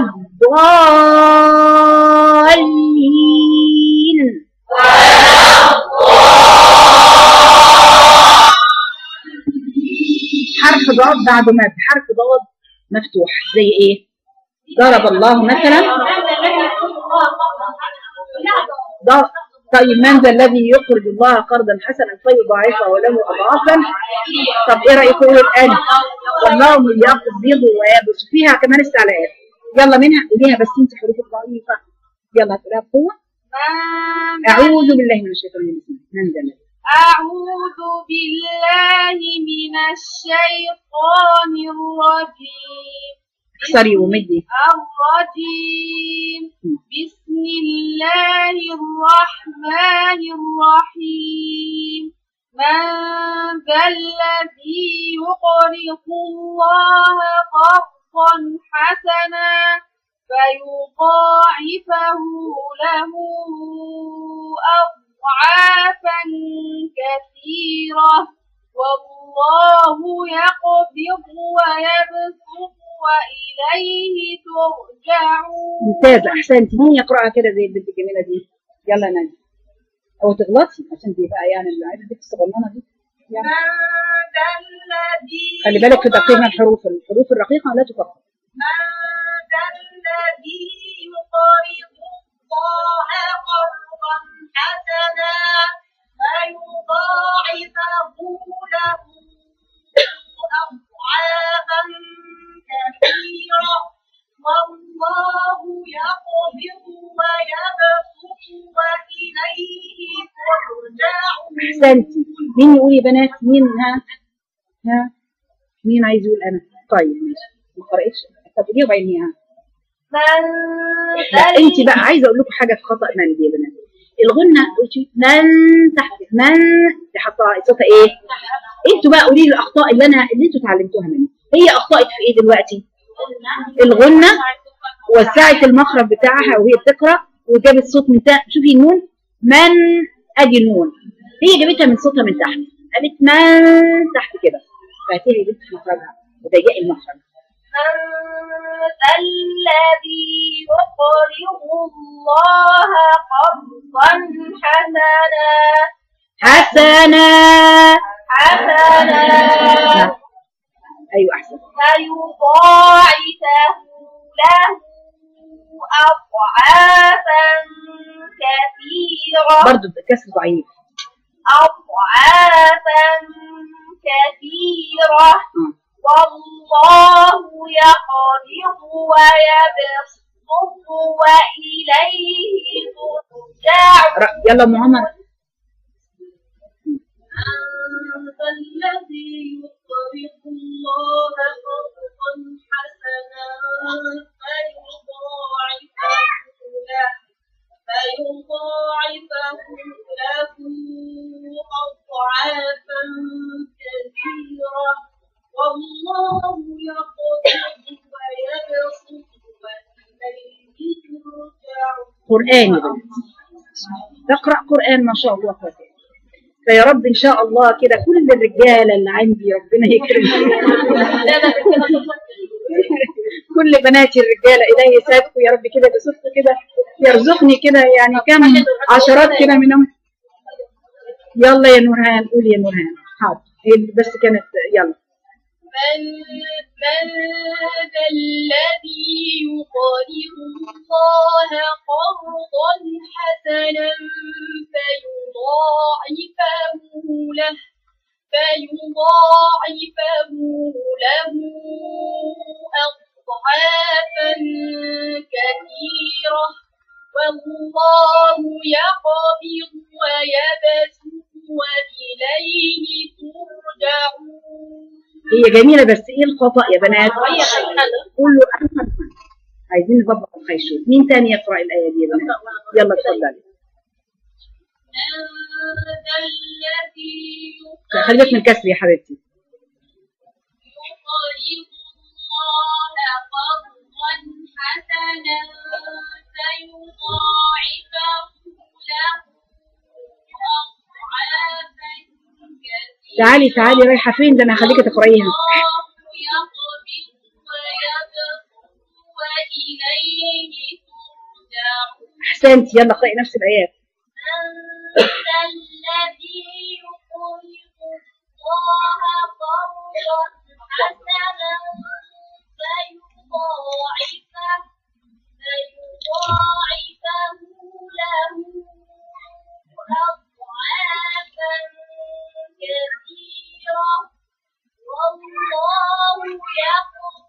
الضالين حرف ضاد بعد مد حرف ضاد مفتوح زي ايه ضرب الله مثلا ض- طيب من ذا الذي يقرض الله قرضا حسنا فيضاعفه له اضعافا طب ايه رايكم قولوا الان والله من يقبض ويبس فيها كمان استعلاءات يلا منها قوليها بس انت حروف ضعيفه يلا هتقوليها بقوه من اعوذ بالله من الشيطان الرجيم من ذا الذي أعوذ بالله من الشيطان الرجيم اكسري ومدي الرجيم بسم الله الرحمن الرحيم من ذا الذي يقرض الله قرضا حسنا فيضاعفه له أضعافا كثيرة والله يقبض ويبسط وإليه ترجعون ممتازه احسنتي مين يقراها كده زي البنت الجميله دي يلا يا نادي او تغلطي عشان دي بقى يعني اللي عايزه دي الصغننه دي يلا. من ذا الذي خلي بالك في تقييم الحروف الحروف الرقيقه لا تفقد من ذا الذي يقرض الله قرضا حسنا فيضاعفه له أضعافا كثيرة والله يقبض ويبسط وإليه ترجعون احسنتي مين يقول يا بنات مين ها ها مين عايز يقول انا طيب ماشي ما قرأتش طب قولي وبعدين ها من لا انت بقى عايزه اقول لكم حاجه في خطا من دي يا بنات الغنه قلتي من تحت من تحطها صوتها ايه انتوا بقى قولي لي الاخطاء اللي انا اللي انتوا اتعلمتوها مني هي اخطائك في ايه دلوقتي الغنه وسعت المخرج بتاعها وهي بتقرا وجابت صوت من تحت شوفي النون من ادي النون هي جابتها من صوتها من تحت قالت من تحت كده فهاتيها يا بنتي في مخرجها وضيقي المخرج من ذا الذي يقرض الله قرضا حسنا حسنا حسنا ايوه احسن فيضاعفه له أضعافا كثيرة برضه الكسر ضعيف أضعافا كثيرة آه. والله يقبض ويبسط وإليه ترجعون ر- يلا ام عمر أنت الذي يقرض الله قرضا حسنا فيضاعفه له فيضاعفه له قرآن يا بنات تقرأ قرآن ما شاء الله فاتح فيا رب إن شاء الله كده كل الرجالة اللي عندي ربنا يكرمهم كل بناتي الرجالة إلهي يسعدكم يا رب كده بصدق كده يرزقني كده يعني كم عشرات كده منهم يلا يا نورهان قولي يا نورهان حاضر هي بس كانت يلا من من ذا الذي يقرض الله قرضا حسنا فيضاعفه له فيضاعفه له أضعافا كثيرة والله يقبض ويبسط وإليه ترجعون هي جميلة بس إيه الخطأ يا بنات كله أحسن عايزين نظبط الخيشوم مين تاني يقرأ الآية دي يا بنات يلا اتفضلي من ذا الذي خلي بالك من الكسر يا حبيبتي يقرض الله قرضا حسنا فيضاعفه له أضعافا كثيرة تعالي تعالي رايحة فين ده أنا هخليكي تقرأيها الله يقبض ويبسط وإليه ترجعون أحسنتي يلا اقرأي نفس الآيات أنت الذي يقرض الله قرضا حسنا فيضاعفه فيضاعفه له أضعافا كثيرة والله يقبض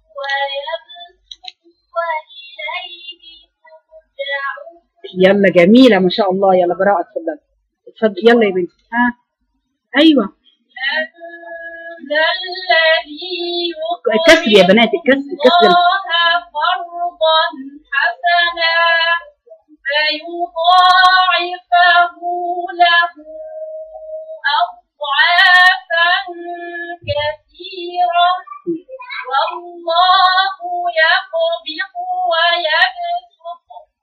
ويبسط وإليه ترجعون يلا جميلة ما شاء الله يلا براءة اتفضلي اتفضلي يلا يا بنتي ها أيوه ذا الذي الكسر يا بنات الكسر الكسر الله قرضا حسنا فيضاعفه له أضعافا كثيرة والله يقبض ويبسط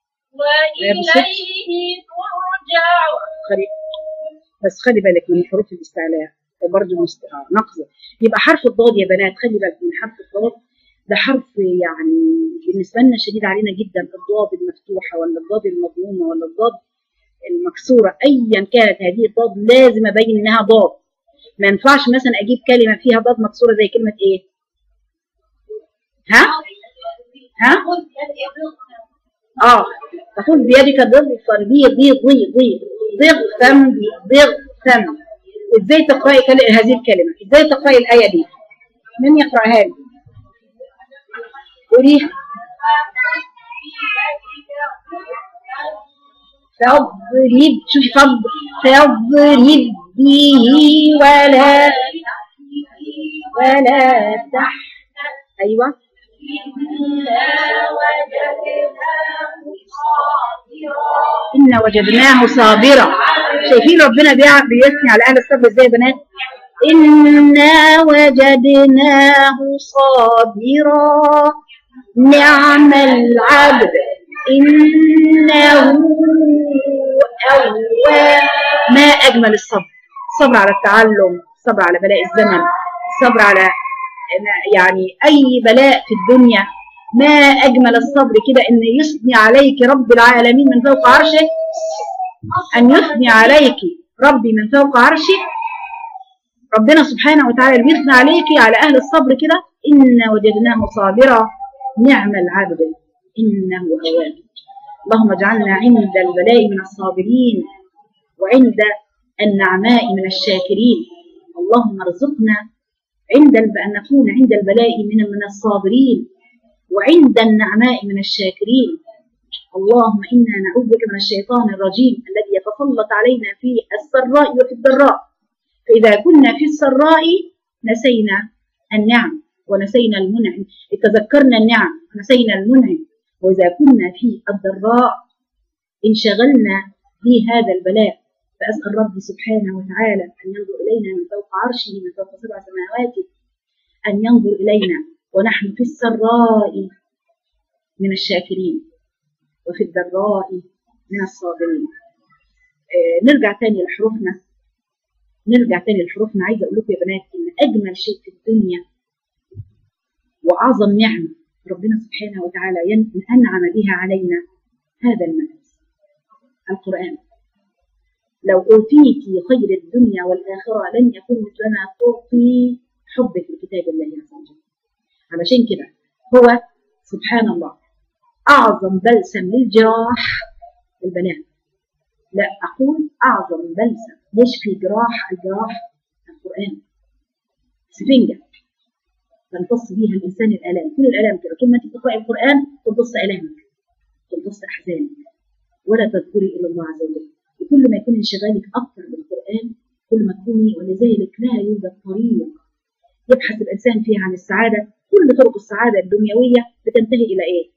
وإليه ترجعون خلي بس خلي بالك من حروف الاستعلاء برضه مست... آه، نقص يبقى حرف الضاد يا بنات خلي بالك من حرف الضاد ده حرف يعني بالنسبه لنا شديد علينا جدا الضاد المفتوحه ولا الضاد المضمومه ولا الضاد المكسوره ايا كانت هذه الضاد لازم ابين انها ضاد ما ينفعش مثلا اجيب كلمه فيها ضاد مكسوره زي كلمه ايه ها ها اه تقول بيدك ضغطا ضي ضي ضي ضي ضغ فم ضغ فم ازاي تقراي كل- هذه الكلمه ازاي تقراي الايه دي من يقراها لي قوليها فاضرب شوفي فض فاضرب به ولا ولا تح ايوه إنا وجدناه صابرا شايفين ربنا بيع- بيثني على أهل الصبر إزاي يا بنات إنا وجدناه صابرا نعم العبد إنه أواب ما أجمل الصبر الصبر على التعلم الصبر على بلاء الزمن الصبر على يعني أي بلاء في الدنيا ما أجمل الصبر كده إن يثني عليك رب العالمين من فوق عرشه أن يثني عليك ربي من فوق عرشه ربنا سبحانه وتعالى اللي بيثني عليك على أهل الصبر كده إنا وجدناه صابرا نعم العبد إنه أواب اللهم اجعلنا عند البلاء من الصابرين وعند النعماء من الشاكرين اللهم ارزقنا عند الب... أن نكون عند البلاء من من الصابرين وعند النعماء من الشاكرين اللهم إنا نعوذ بك من الشيطان الرجيم الذي يتسلط علينا في السراء وفي الضراء فإذا كنا في السراء نسينا النعم ونسينا المنعم تذكرنا النعم ونسينا المنعم وإذا كنا في الضراء انشغلنا بهذا البلاء فأسأل ربي سبحانه وتعالى أن ينظر إلينا من فوق عرشه من فوق سبع سماوات أن ينظر إلينا ونحن في السراء من الشاكرين وفي الضراء من الصابرين آه، نرجع تاني لحروفنا نرجع تاني لحروفنا عايزه اقول لكم يا بنات ان اجمل شيء في الدنيا واعظم نعمه ربنا سبحانه وتعالى ين- انعم بها علينا هذا المنهج القران لو اوتيت خير الدنيا والاخره لن يكون مثلما تعطي حبك لكتاب الله عز وجل علشان كده هو سبحان الله اعظم بلسم للجراح البنات لا اقول اعظم بلسم يشفي جراح الجراح القران سفنجه تمتص بيها الانسان الالام كل الالام كده طول ما انت بتقراي القران تمتص الامك تمتص احزانك ولا تذكري الا الله عز وجل وكل ما يكون انشغالك اكثر بالقران كل ما تكوني ولذلك لا يوجد طريق يبحث الانسان فيها عن السعاده كل طرق السعاده الدنيويه بتنتهي الى ايه؟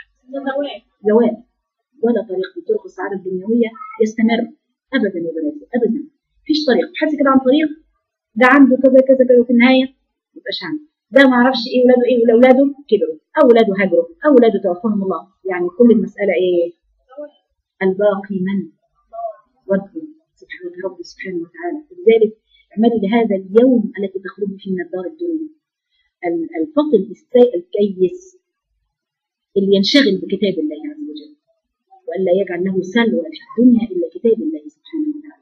زوال ولا طريق من طرق السعاده الدنيويه يستمر ابدا يا بناتي ابدا مفيش طريق تحسي كده عن طريق ده عنده كذا كذا كذا وفي النهايه ما يبقاش عنده ده ما اعرفش ايه ولاده ايه ولا اولاده كبروا او اولاده هاجروا او اولاده توفاهم الله يعني كل المساله ايه الباقي من وجهه سبحانه رب سبحانه وتعالى لذلك اعملي لهذا اليوم التي تخرجي فيه من الدار الدنيا ال- الفطن السائل الكيس اللي ينشغل بكتاب الله عز وجل والا يجعل له سلوى في الدنيا الا كتاب الله سبحانه وتعالى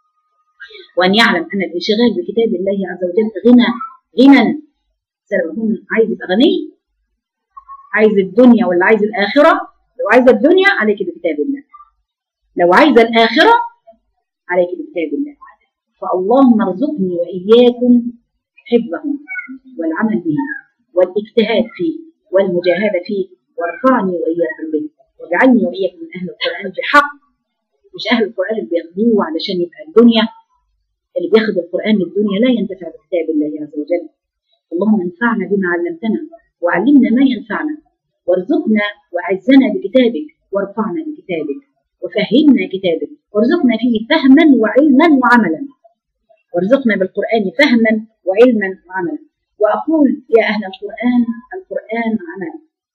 وان يعلم ان الانشغال بكتاب الله عز وجل غنى غنى سيكون عايز يبقى غني عايز الدنيا ولا عايز الاخره لو عايز الدنيا عليك بكتاب الله لو عايز الاخره عليك بكتاب الله فاللهم ارزقني واياكم حفظه والعمل به والاجتهاد فيه والمجاهده فيه وارفعني واياكم به واجعلني واياكم من اهل القران بحق مش اهل القران اللي بياخدوه علشان يبقى الدنيا اللي بياخد القران للدنيا لا ينتفع بكتاب الله عز وجل اللهم انفعنا بما علمتنا وعلمنا ما ينفعنا وارزقنا وعزنا بكتابك وارفعنا بكتابك وفهمنا كتابك وارزقنا فيه فهما وعلما وعملا وارزقنا بالقرآن فهما وعلما وعملا وأقول يا أهل القرآن القرآن عمل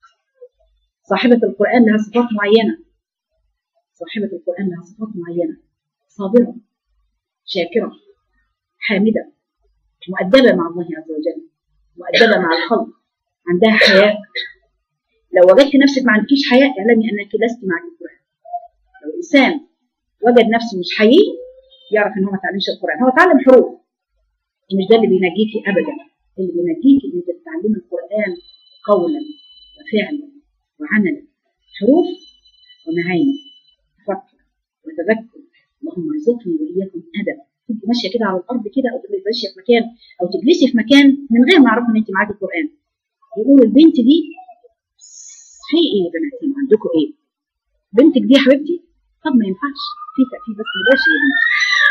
صاحبة القرآن لها صفات معينة صاحبة القرآن لها صفات معينة صابرة شاكرة حامدة مؤدبة مع الله عز وجل مؤدبة مع الخلق عندها حياء لو وجدت نفسك ما عندكيش حياء اعلمي انك لست مع القرآن لو الانسان وجد نفسه مش حقيقي يعرف ان هو ما تعلمش القرآن هو اتعلم حروف مش ده اللي بينجيكي ابدا اللي بينجيكي ان انت تتعلمي القرآن قولا وفعلا وعملا حروف ومعاني تفكر وتذكر اللهم ارزقني واياكم ادب تبقي ماشيه كده على الارض كده او تبقي ماشيه في مكان او تجلسي في مكان من غير ما اعرف ان انت معاكي القران يقولوا البنت دي في ايه يا بناتي عندكم ايه بنتك دي يا حبيبتي طب ما ينفعش في في بس مباشر يا بنتي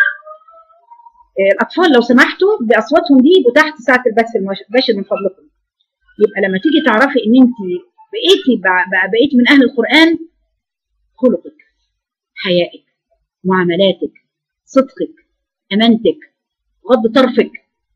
آه، الاطفال لو سمحتوا باصواتهم دي يبقوا تحت ساعه البث المباشر من فضلكم يبقى لما تيجي تعرفي ان انت بقيتي بع- بع- بقيتي من اهل القران خلقك حيائك معاملاتك صدقك امانتك غض طرفك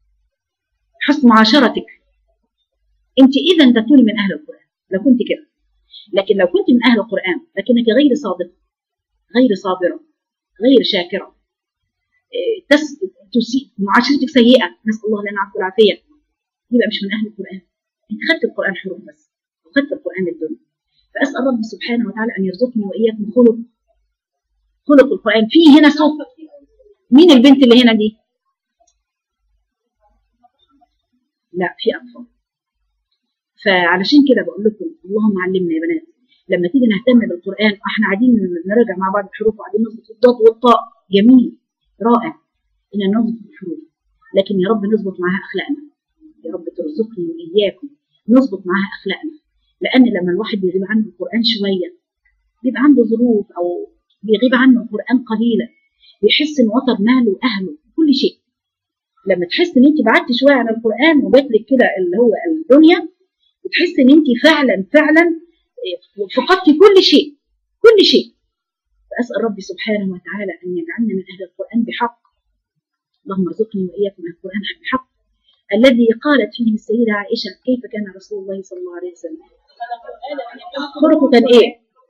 حسن معاشرتك انت اذا تكوني من اهل القران لو كنت كده لكن لو كنت من اهل القران لكنك غير صادقه غير صابره غير شاكره إيه، تس... تسيء معاشرتك سيئه نسال الله لنا العفو والعافيه يبقى مش من اهل القران انت خدت القران حروف بس وخدت القران للدنيا فاسال رب سبحانه وتعالى ان يرزقني واياكم خلق خلق القران في هنا صوت مين البنت اللي هنا دي لا في اطفال فعلشان كده بقول لكم اللهم علمنا يا بنات لما تيجي نهتم بالقران احنا قاعدين نراجع مع بعض الحروف وقاعدين نظبط الضاد والطاء جميل رائع ان نظبط الحروف لكن يا رب نظبط معاها اخلاقنا يا رب ترزقني واياكم نظبط معاها اخلاقنا لان لما الواحد بيغيب عنه القران شويه بيبقى عنده ظروف او بيغيب عنه القران قليلا بيحس ان وتر ماله واهله كل شيء لما تحس ان انت بعدت شويه عن القران وجات لك كده اللي هو الدنيا بتحس ان انت فعلا فعلا فقدتي كل شيء كل شيء فاسال ربي سبحانه وتعالى ان يجعلنا من اهل القران بحق اللهم ارزقني واياكم من القران بحق الذي قالت فيه السيده عائشه كيف كان رسول الله صلى الله عليه وسلم خلقه كان ايه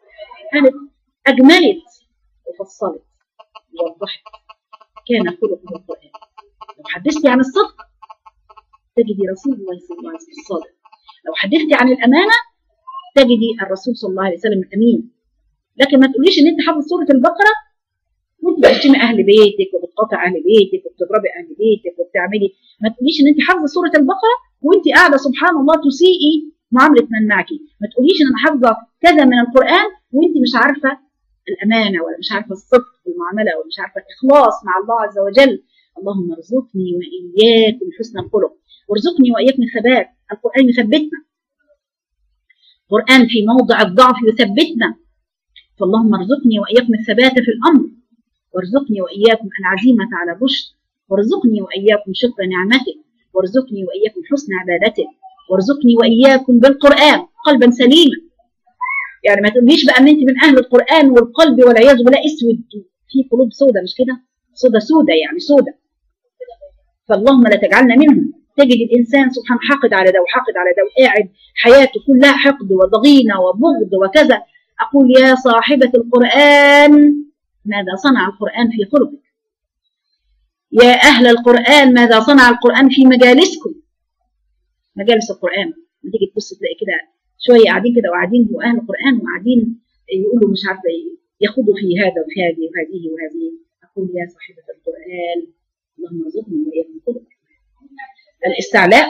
قالت أجملت وفصلت ووضحت كان خلقه القرآن لو حدثتي عن الصدق تجدي رسول الله صلى الله عليه وسلم الصادق لو حدثتي عن الأمانة تجدي الرسول صلى الله عليه وسلم الأمين لكن ما تقوليش إن أنت حافظ سورة البقرة وأنت بتشتمي أهل بيتك وبتقاطع أهل بيتك وبتضربي أهل بيتك وبتعملي ما تقوليش إن أنت حافظة سورة البقرة وأنت قاعدة سبحان الله تسيئي معاملة من معك ما تقوليش إن أنا حافظة كذا من القرآن وأنت مش عارفة الأمانة ولا مش عارفة الصدق في المعاملة ولا مش عارفة الإخلاص مع الله عز وجل اللهم ارزقني وإياكم حسن الخلق وارزقني وإياكم الثبات القرآن يثبتنا القرآن في موضع الضعف يثبتنا فاللهم ارزقني وإياكم الثبات في الأمر وارزقني وإياكم العزيمة على الرشد وارزقني وإياكم شكر نعمته وارزقني وإياكم حسن عبادته وارزقني وإياكم بالقرآن قلبا سليما يعني ما تقوليش بقى ان انت من اهل القران والقلب والعياذ بالله اسود في قلوب سودة مش كده سودة سودة يعني سودة فاللهم لا تجعلنا منهم تجد الانسان سبحان حاقد على ده وحاقد على ده وقاعد حياته كلها حقد وضغينه وبغض وكذا اقول يا صاحبه القران ماذا صنع القران في خلقك يا اهل القران ماذا صنع القران في مجالسكم مجالس القران لما تيجي تبص تلاقي كده شويه قاعدين كده وقاعدين هو اهل القران وقاعدين يقولوا مش عارفه ايه يخوضوا في هذا وفي هذه وهذه وهذه اقول يا صاحبه القران اللهم ارزقني واياكم خلق الاستعلاء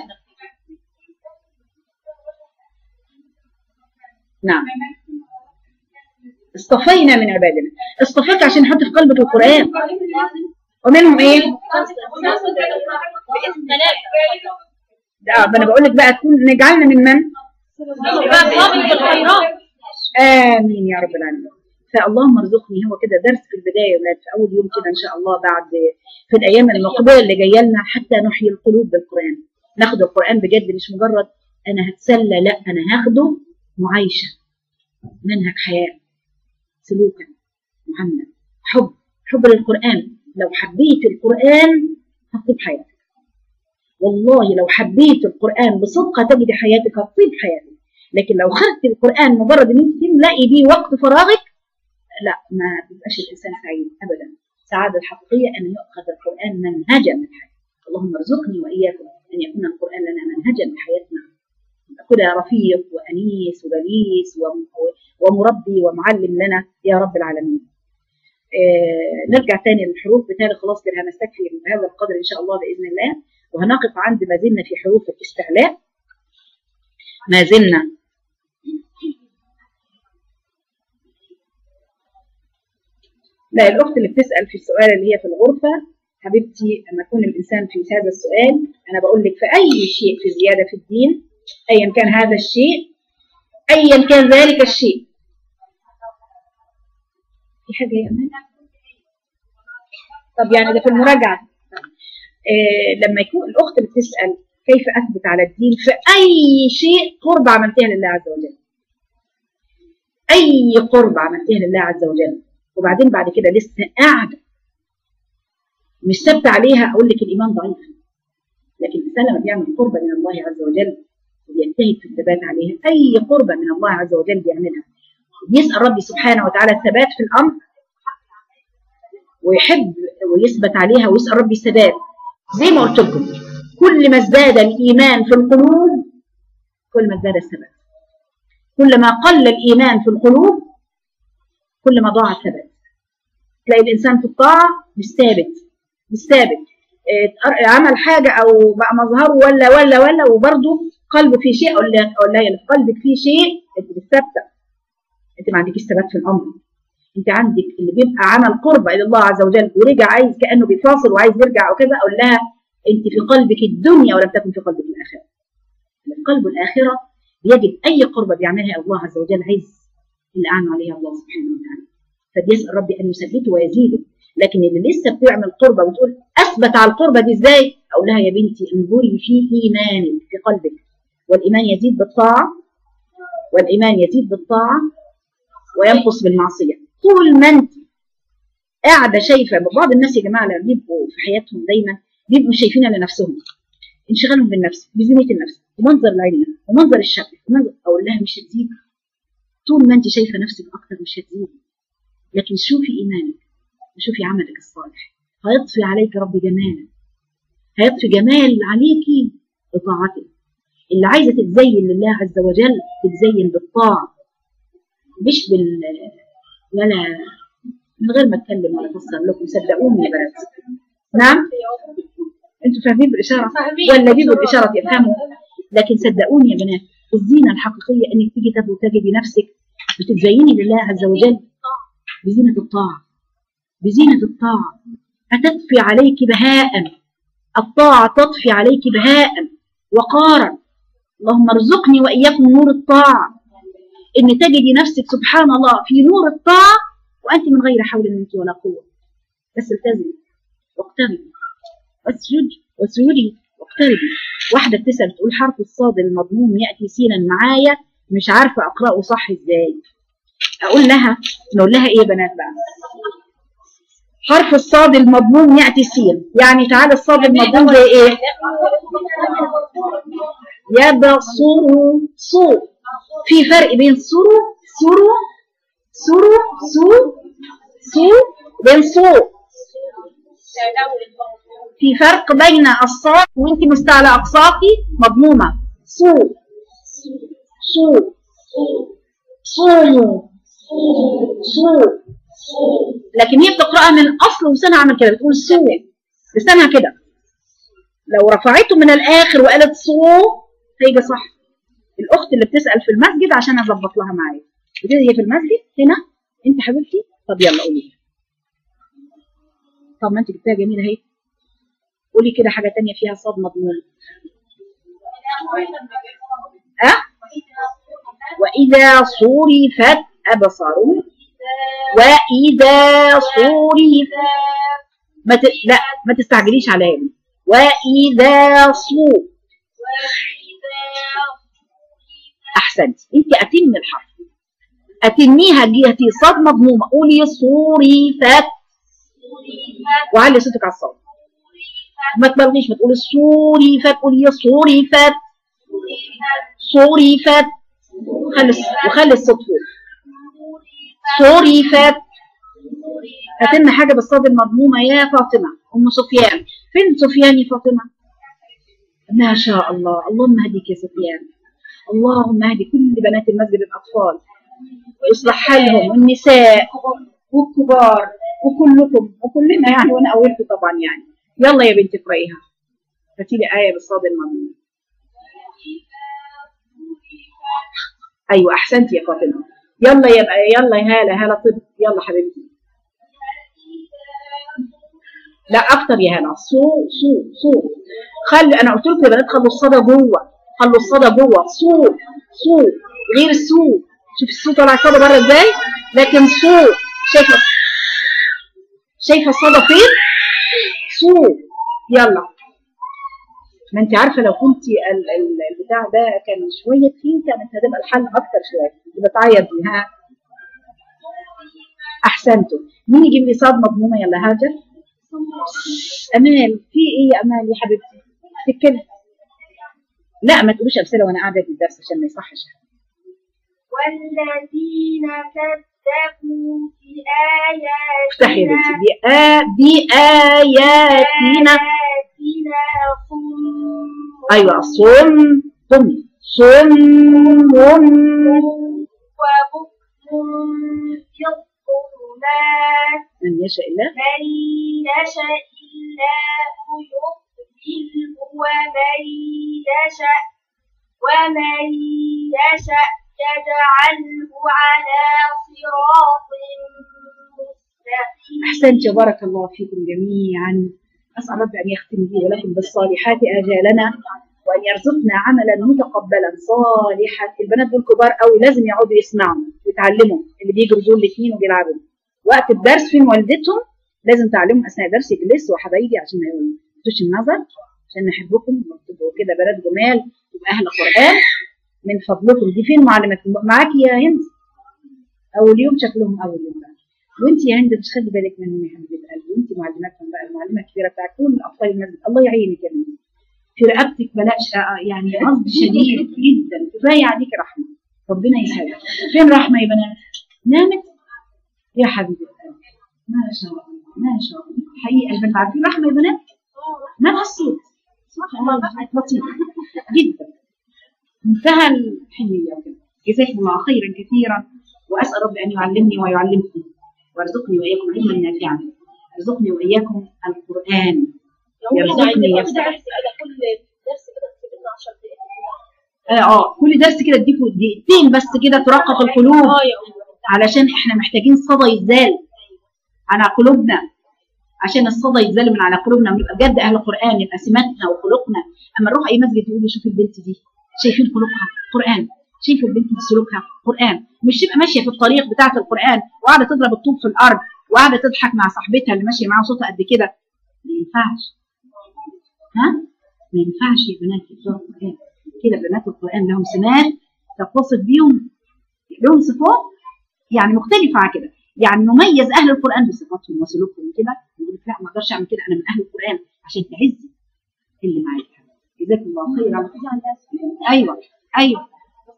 نعم اصطفينا من عبادنا اصطفيك عشان نحط في قلبك القران ومنهم ايه ده انا بقول لك بقى تكون نجعلنا من من امين يا رب العالمين فاللهم ارزقني هو كده درس في البدايه يا ولاد في اول يوم كده ان شاء الله بعد في الايام المقبله اللي جايه لنا حتى نحيي القلوب بالقران ناخد القران بجد مش مجرد انا هتسلى لا انا هاخده معايشه منهج حياه سلوكا معامله حب حب للقران لو حبيت القران هتطيب حياتك والله لو حبيت القران بصدق هتجد حياتك هتطيب حياتك لكن لو خدت القران مجرد ان انت تملئي بيه وقت فراغك لا ما تبقاش الانسان سعيد ابدا السعاده الحقيقيه ان يؤخذ القران منهجا للحياه اللهم ارزقني واياكم ان يكون القران لنا منهجا لحياتنا كده رفيق وانيس ودليس ومربي ومعلم لنا يا رب العالمين آه نرجع تاني للحروف بالتالي خلاص كده هنستكفي بهذا القدر ان شاء الله باذن الله وهنقف عند ما زلنا في حروف الاستعلاء ما زلنا لا الأخت اللي بتسأل في السؤال اللي هي في الغرفة حبيبتي لما يكون الإنسان في هذا السؤال أنا بقول لك في أي شيء في زيادة في الدين أيا كان هذا الشيء أيا كان ذلك الشيء في حاجة يا أمان طب يعني ده في المراجعة آه لما يكون الأخت اللي بتسأل كيف أثبت على الدين في أي شيء قرب عملتها لله عز وجل أي قرب عملتها لله عز وجل وبعدين بعد كده لسه قاعدة مش ثابتة عليها أقول لك الإيمان ضعيف لكن الإنسان لما بيعمل قربة من الله عز وجل وبيجتهد في الثبات عليها أي قربة من الله عز وجل بيعملها بيسأل ربي سبحانه وتعالى الثبات في الأمر ويحب ويثبت عليها ويسأل ربي الثبات زي ما قلت لكم كل ما ازداد الإيمان في القلوب كل ما ازداد الثبات كلما قل الإيمان في القلوب كل ما ضاع الثبات تلاقي الإنسان في الطاعة مش ثابت مش ثابت اه عمل حاجة أو بقى مظهره ولا ولا ولا وبرضه قلبه في شيء أقول لها أقول لها في قلبك في شيء أنت مش ثابتة أنت ما عندكيش ثبات في الأمر أنت عندك اللي بيبقى عمل قربة إلى الله عز وجل ورجع عايز كأنه بيفاصل وعايز يرجع وكذا أقول لها أنت في قلبك الدنيا ولم تكن في قلبك الآخرة القلب الآخرة يجد أي قربة بيعملها الله عز وجل عايز اللي أعانوا عليها الله سبحانه وتعالى فبيسأل ربي أن يثبته ويزيده لكن اللي لسه بتعمل قربة وتقول أثبت على القربة دي إزاي أقول لها يا بنتي انظري في إيمانك في قلبك والإيمان يزيد بالطاعة والإيمان يزيد بالطاعة وينقص بالمعصية طول ما أنت قاعدة شايفة بعض الناس يا جماعة لما بيبقوا في حياتهم دايما بيبقوا شايفينها لنفسهم انشغالهم بالنفس بزينة النفس ومنظر العين ومنظر الشكل ومنظر أقول لها مش هتزيد طول ما انت شايفه نفسك اكتر مش هتزيدي لكن شوفي ايمانك وشوفي عملك الصالح هيطفي عليك رب جمالا هيطفي جمال عليكي بطاعته اللي عايزه تتزين لله عز وجل تتزين بالطاعه مش بال ولا من غير ما اتكلم ولا افسر لكم صدقوني يا بنات نعم انتوا فاهمين بالاشاره ولا دي بالاشاره يفهموا لكن صدقوني يا بنات الزينه الحقيقيه انك تيجي تبقى تجدي نفسك بتتزيني لله عز وجل بزينه الطاعه بزينه الطاعه هتطفي عليك بهاء الطاعه تطفي عليك بهاء وقارا اللهم ارزقني واياكم نور الطاعه ان تجدي نفسك سبحان الله في نور الطاعه وانت من غير حول منك ولا قوه بس التزمي واقتربي واسجدي واسجدي واقتربي واحده بتسال تقول حرف الصاد المضموم ياتي سينا معايا مش عارفه اقراه صح ازاي اقول لها نقول لها ايه يا بنات بقى حرف الصاد المضموم ياتي سين يعني تعالى الصاد المضموم زي ايه يبصر صو في فرق بين سرو سرو سرو سو سو بين صو في فرق بين الصاد وانت مستعلى اقصاكي مضمومه صو صو صوموا صو لكن هي بتقراها من اصل لسانها عامل كده بتقول صو لسانها كده لو رفعته من الاخر وقالت صو هيجي صح الاخت اللي بتسال في المسجد عشان اظبط لها معايا بتقول هي في المسجد هنا انت حبيبتي طب يلا قولي طب ما انت جبتها جميله اهي قولي كده حاجه تانية فيها صاد مضمون أه؟ وإذا صرفت أبصارهم وإذا صرف ما ت... لا ما تستعجليش عليا وإذا صو أحسنت أنت أتم الحرف أتميها جهتي صاد مضمومة قولي صرفت وعلي صوتك على الصوت ما تبالغيش ما تقولي صرفت قولي صرفت صرفت خلي وخلي الصوت فوق صرفت هتم حاجة بالصاد المضمومة يا فاطمة أم سفيان فين سفيان يا فاطمة ما شاء الله اللهم هديك يا سفيان اللهم هدي كل بنات المسجد الأطفال ويصلح حالهم والنساء والكبار وكلكم وكلنا يعني وأنا أولكم طبعا يعني يلا يا بنتي اقرأيها هاتي لي آية بالصاد المضمومة ايوه احسنتي يا فاطمه يلا يا يلا يا هاله هاله طب يلا حبيبتي لا اكتر يا هاله صو صو صو خلي انا قلت لكم يا بنات خلوا الصدى جوه خلوا الصدى جوه صو صو غير السو شوف السو طالع الصدى بره ازاي لكن صو شايفه شايفه الصدى فين صو يلا ما انت عارفه لو كنت البتاع ده كان شويه تخين كانت هتبقى الحل اكتر شويه بتعيط دي ها احسنتوا مين يجيب لي صاد مضمومه يلا هاجر امال في ايه يا امال يا حبيبتي تتكلم لا ما تقولوش امثله وانا قاعده في الدرس عشان ما يصحش والذين كذبوا بآياتنا افتحي يا بنتي بآ بآياتنا آياتنا صم ايوه صم صم صم وبكم في الظلمات من يشاء الله من يشاء الله يضلله ومن يشاء ومن يشاء يجعله على صراط مستقيم احسنت يا بارك الله فيكم جميعا اسال ربي ان يختم لي ولكم بالصالحات اجالنا وان يرزقنا عملا متقبلا صالحا البنات دول كبار قوي لازم يقعدوا يسمعوا يتعلموا اللي بيجروا دول الاثنين وبيلعبوا وقت الدرس فين والدتهم لازم تعلمهم اثناء الدرس يجلسوا وحبايبي عشان ما يلفتوش النظر عشان نحبكم وتبقوا كده بنات جمال تبقى اهل قران من فضلكم دي فين معلماتكم معاكي يا هند اول يوم شكلهم اول يوم بقى وانت يا هند مش خلي بالك منهم يا حبيبه قلبي وانت معلماتهم بقى المعلمه الكبيره بتاعت كل الاطفال المسجد الله يعينك يا بنتي في رقبتك بلاش آه، يعني قصد شديد جدا كفايه عليك رحمه ربنا يسعدك فين رحمه يا بنات نامت يا حبيبه قلبي. ما شاء الله ما شاء الله حقيقه البنت عارفين رحمه يا بنات مالها الصوت سبحان الله لطيفه جدا منتهى الحنيه وكده جزاكم الله خيرا كثيرا واسال ربي ان يعلمني ويعلمكم ويرزقني واياكم علما نافعا يرزقني واياكم القران يرزقني يفتح اه اه كل درس كده اديكوا دقيقتين بس كده ترقق القلوب علشان احنا محتاجين صدى يتزال على قلوبنا عشان الصدى يتزال من على قلوبنا ونبقى بجد اهل القران يبقى سماتنا وخلقنا اما نروح اي مسجد يقول لي شوف البنت دي شايفين خلقها قران شايف البنت دي سلوكها قران مش تبقى ماشيه في الطريق بتاعه القران وقاعده تضرب الطوب في الارض وقاعده تضحك مع صاحبتها اللي ماشيه معاها صوتها قد كده ما ينفعش ها ما ينفعش يا بنات يقرأوا القران كده بنات القران لهم سمات تتصف بيهم لهم صفات يعني مختلفه عن كده يعني نميز اهل القران بصفاتهم وسلوكهم كده يقول لك لا ما اقدرش اعمل كده انا من اهل القران عشان تعزي اللي معاك جزاكم الله خيرا ايوه ايوه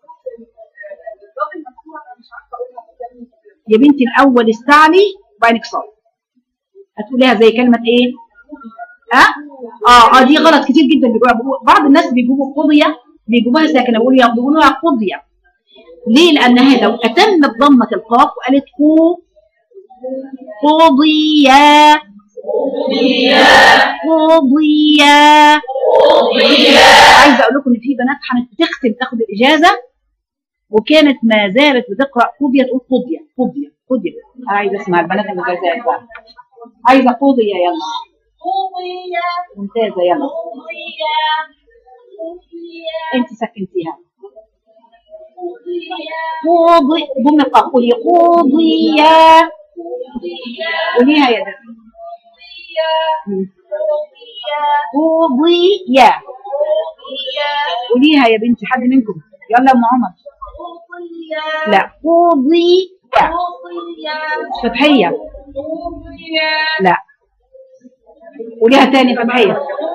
يا بنتي الاول استعلي وبعدين اكسري هتقوليها زي كلمه ايه ها اه اه دي غلط كتير جدا بيجيبوها بعض الناس بيجيبوا قضيه بيجيبوها ساكنه بيقولوا بيقولوها قضيه ليه لانها لو اتمت ضمه القاف وقالت قو قضية قضية عايزه اقول لكم ان في بنات كانت بتختم تاخد الاجازه وكانت ما زالت بتقرا قضيه تقول قضيه قضيه قضيه انا عايزه اسمع البنات المجازات بقى عايزه قضيه يلا ممتازه يلا انت سكنتيها قضي ضمن القاف قولي قضيه قوليها يا ده قضيه قوليها يا بنتي حد منكم يلا يا ام عمر لا قضيه فتحيه لا قوليها تاني فتحيه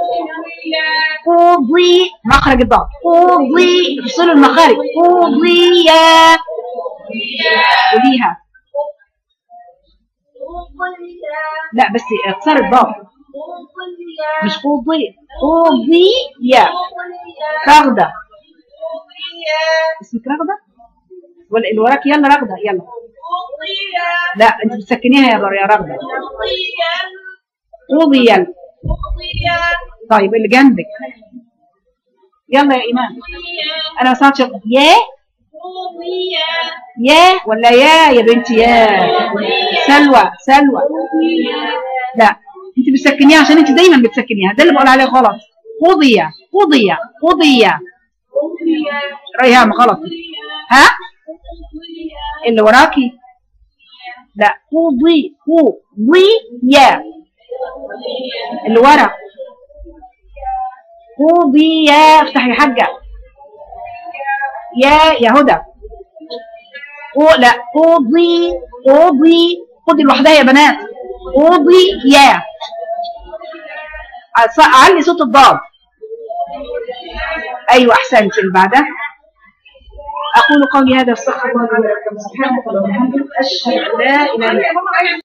قضي مخرج الضاد قضي افصلوا المخارج قضيه قوليها لا بس اكسر الضاد مش قضي قضيه رغده اسمك رغده ولا اللي وراك يلا رغده يلا لا انت بتسكنيها يا يا رغده قضي طيب اللي جنبك يلا يا ايمان انا ما سمعتش يا يا ولا يا يا بنتي يا سلوى سلوى لا انت بتسكنيها عشان انت دايما بتسكنيها ده اللي بقول عليه غلط قضية قضية قضية ريهام غلط ها اللي وراكي لا قضي قضي يا اللي ورا قضي يا افتحي يا حاجة يا يا هدى قو لا قضي قضي قضي لوحدها يا بنات قضي يا علي صوت الضاد ايوه احسنت اللي بعدها اقول قولي هذا استغفر الله لي ولكم سبحانك اللهم وبحمدك اشهد ان لا اله الا انت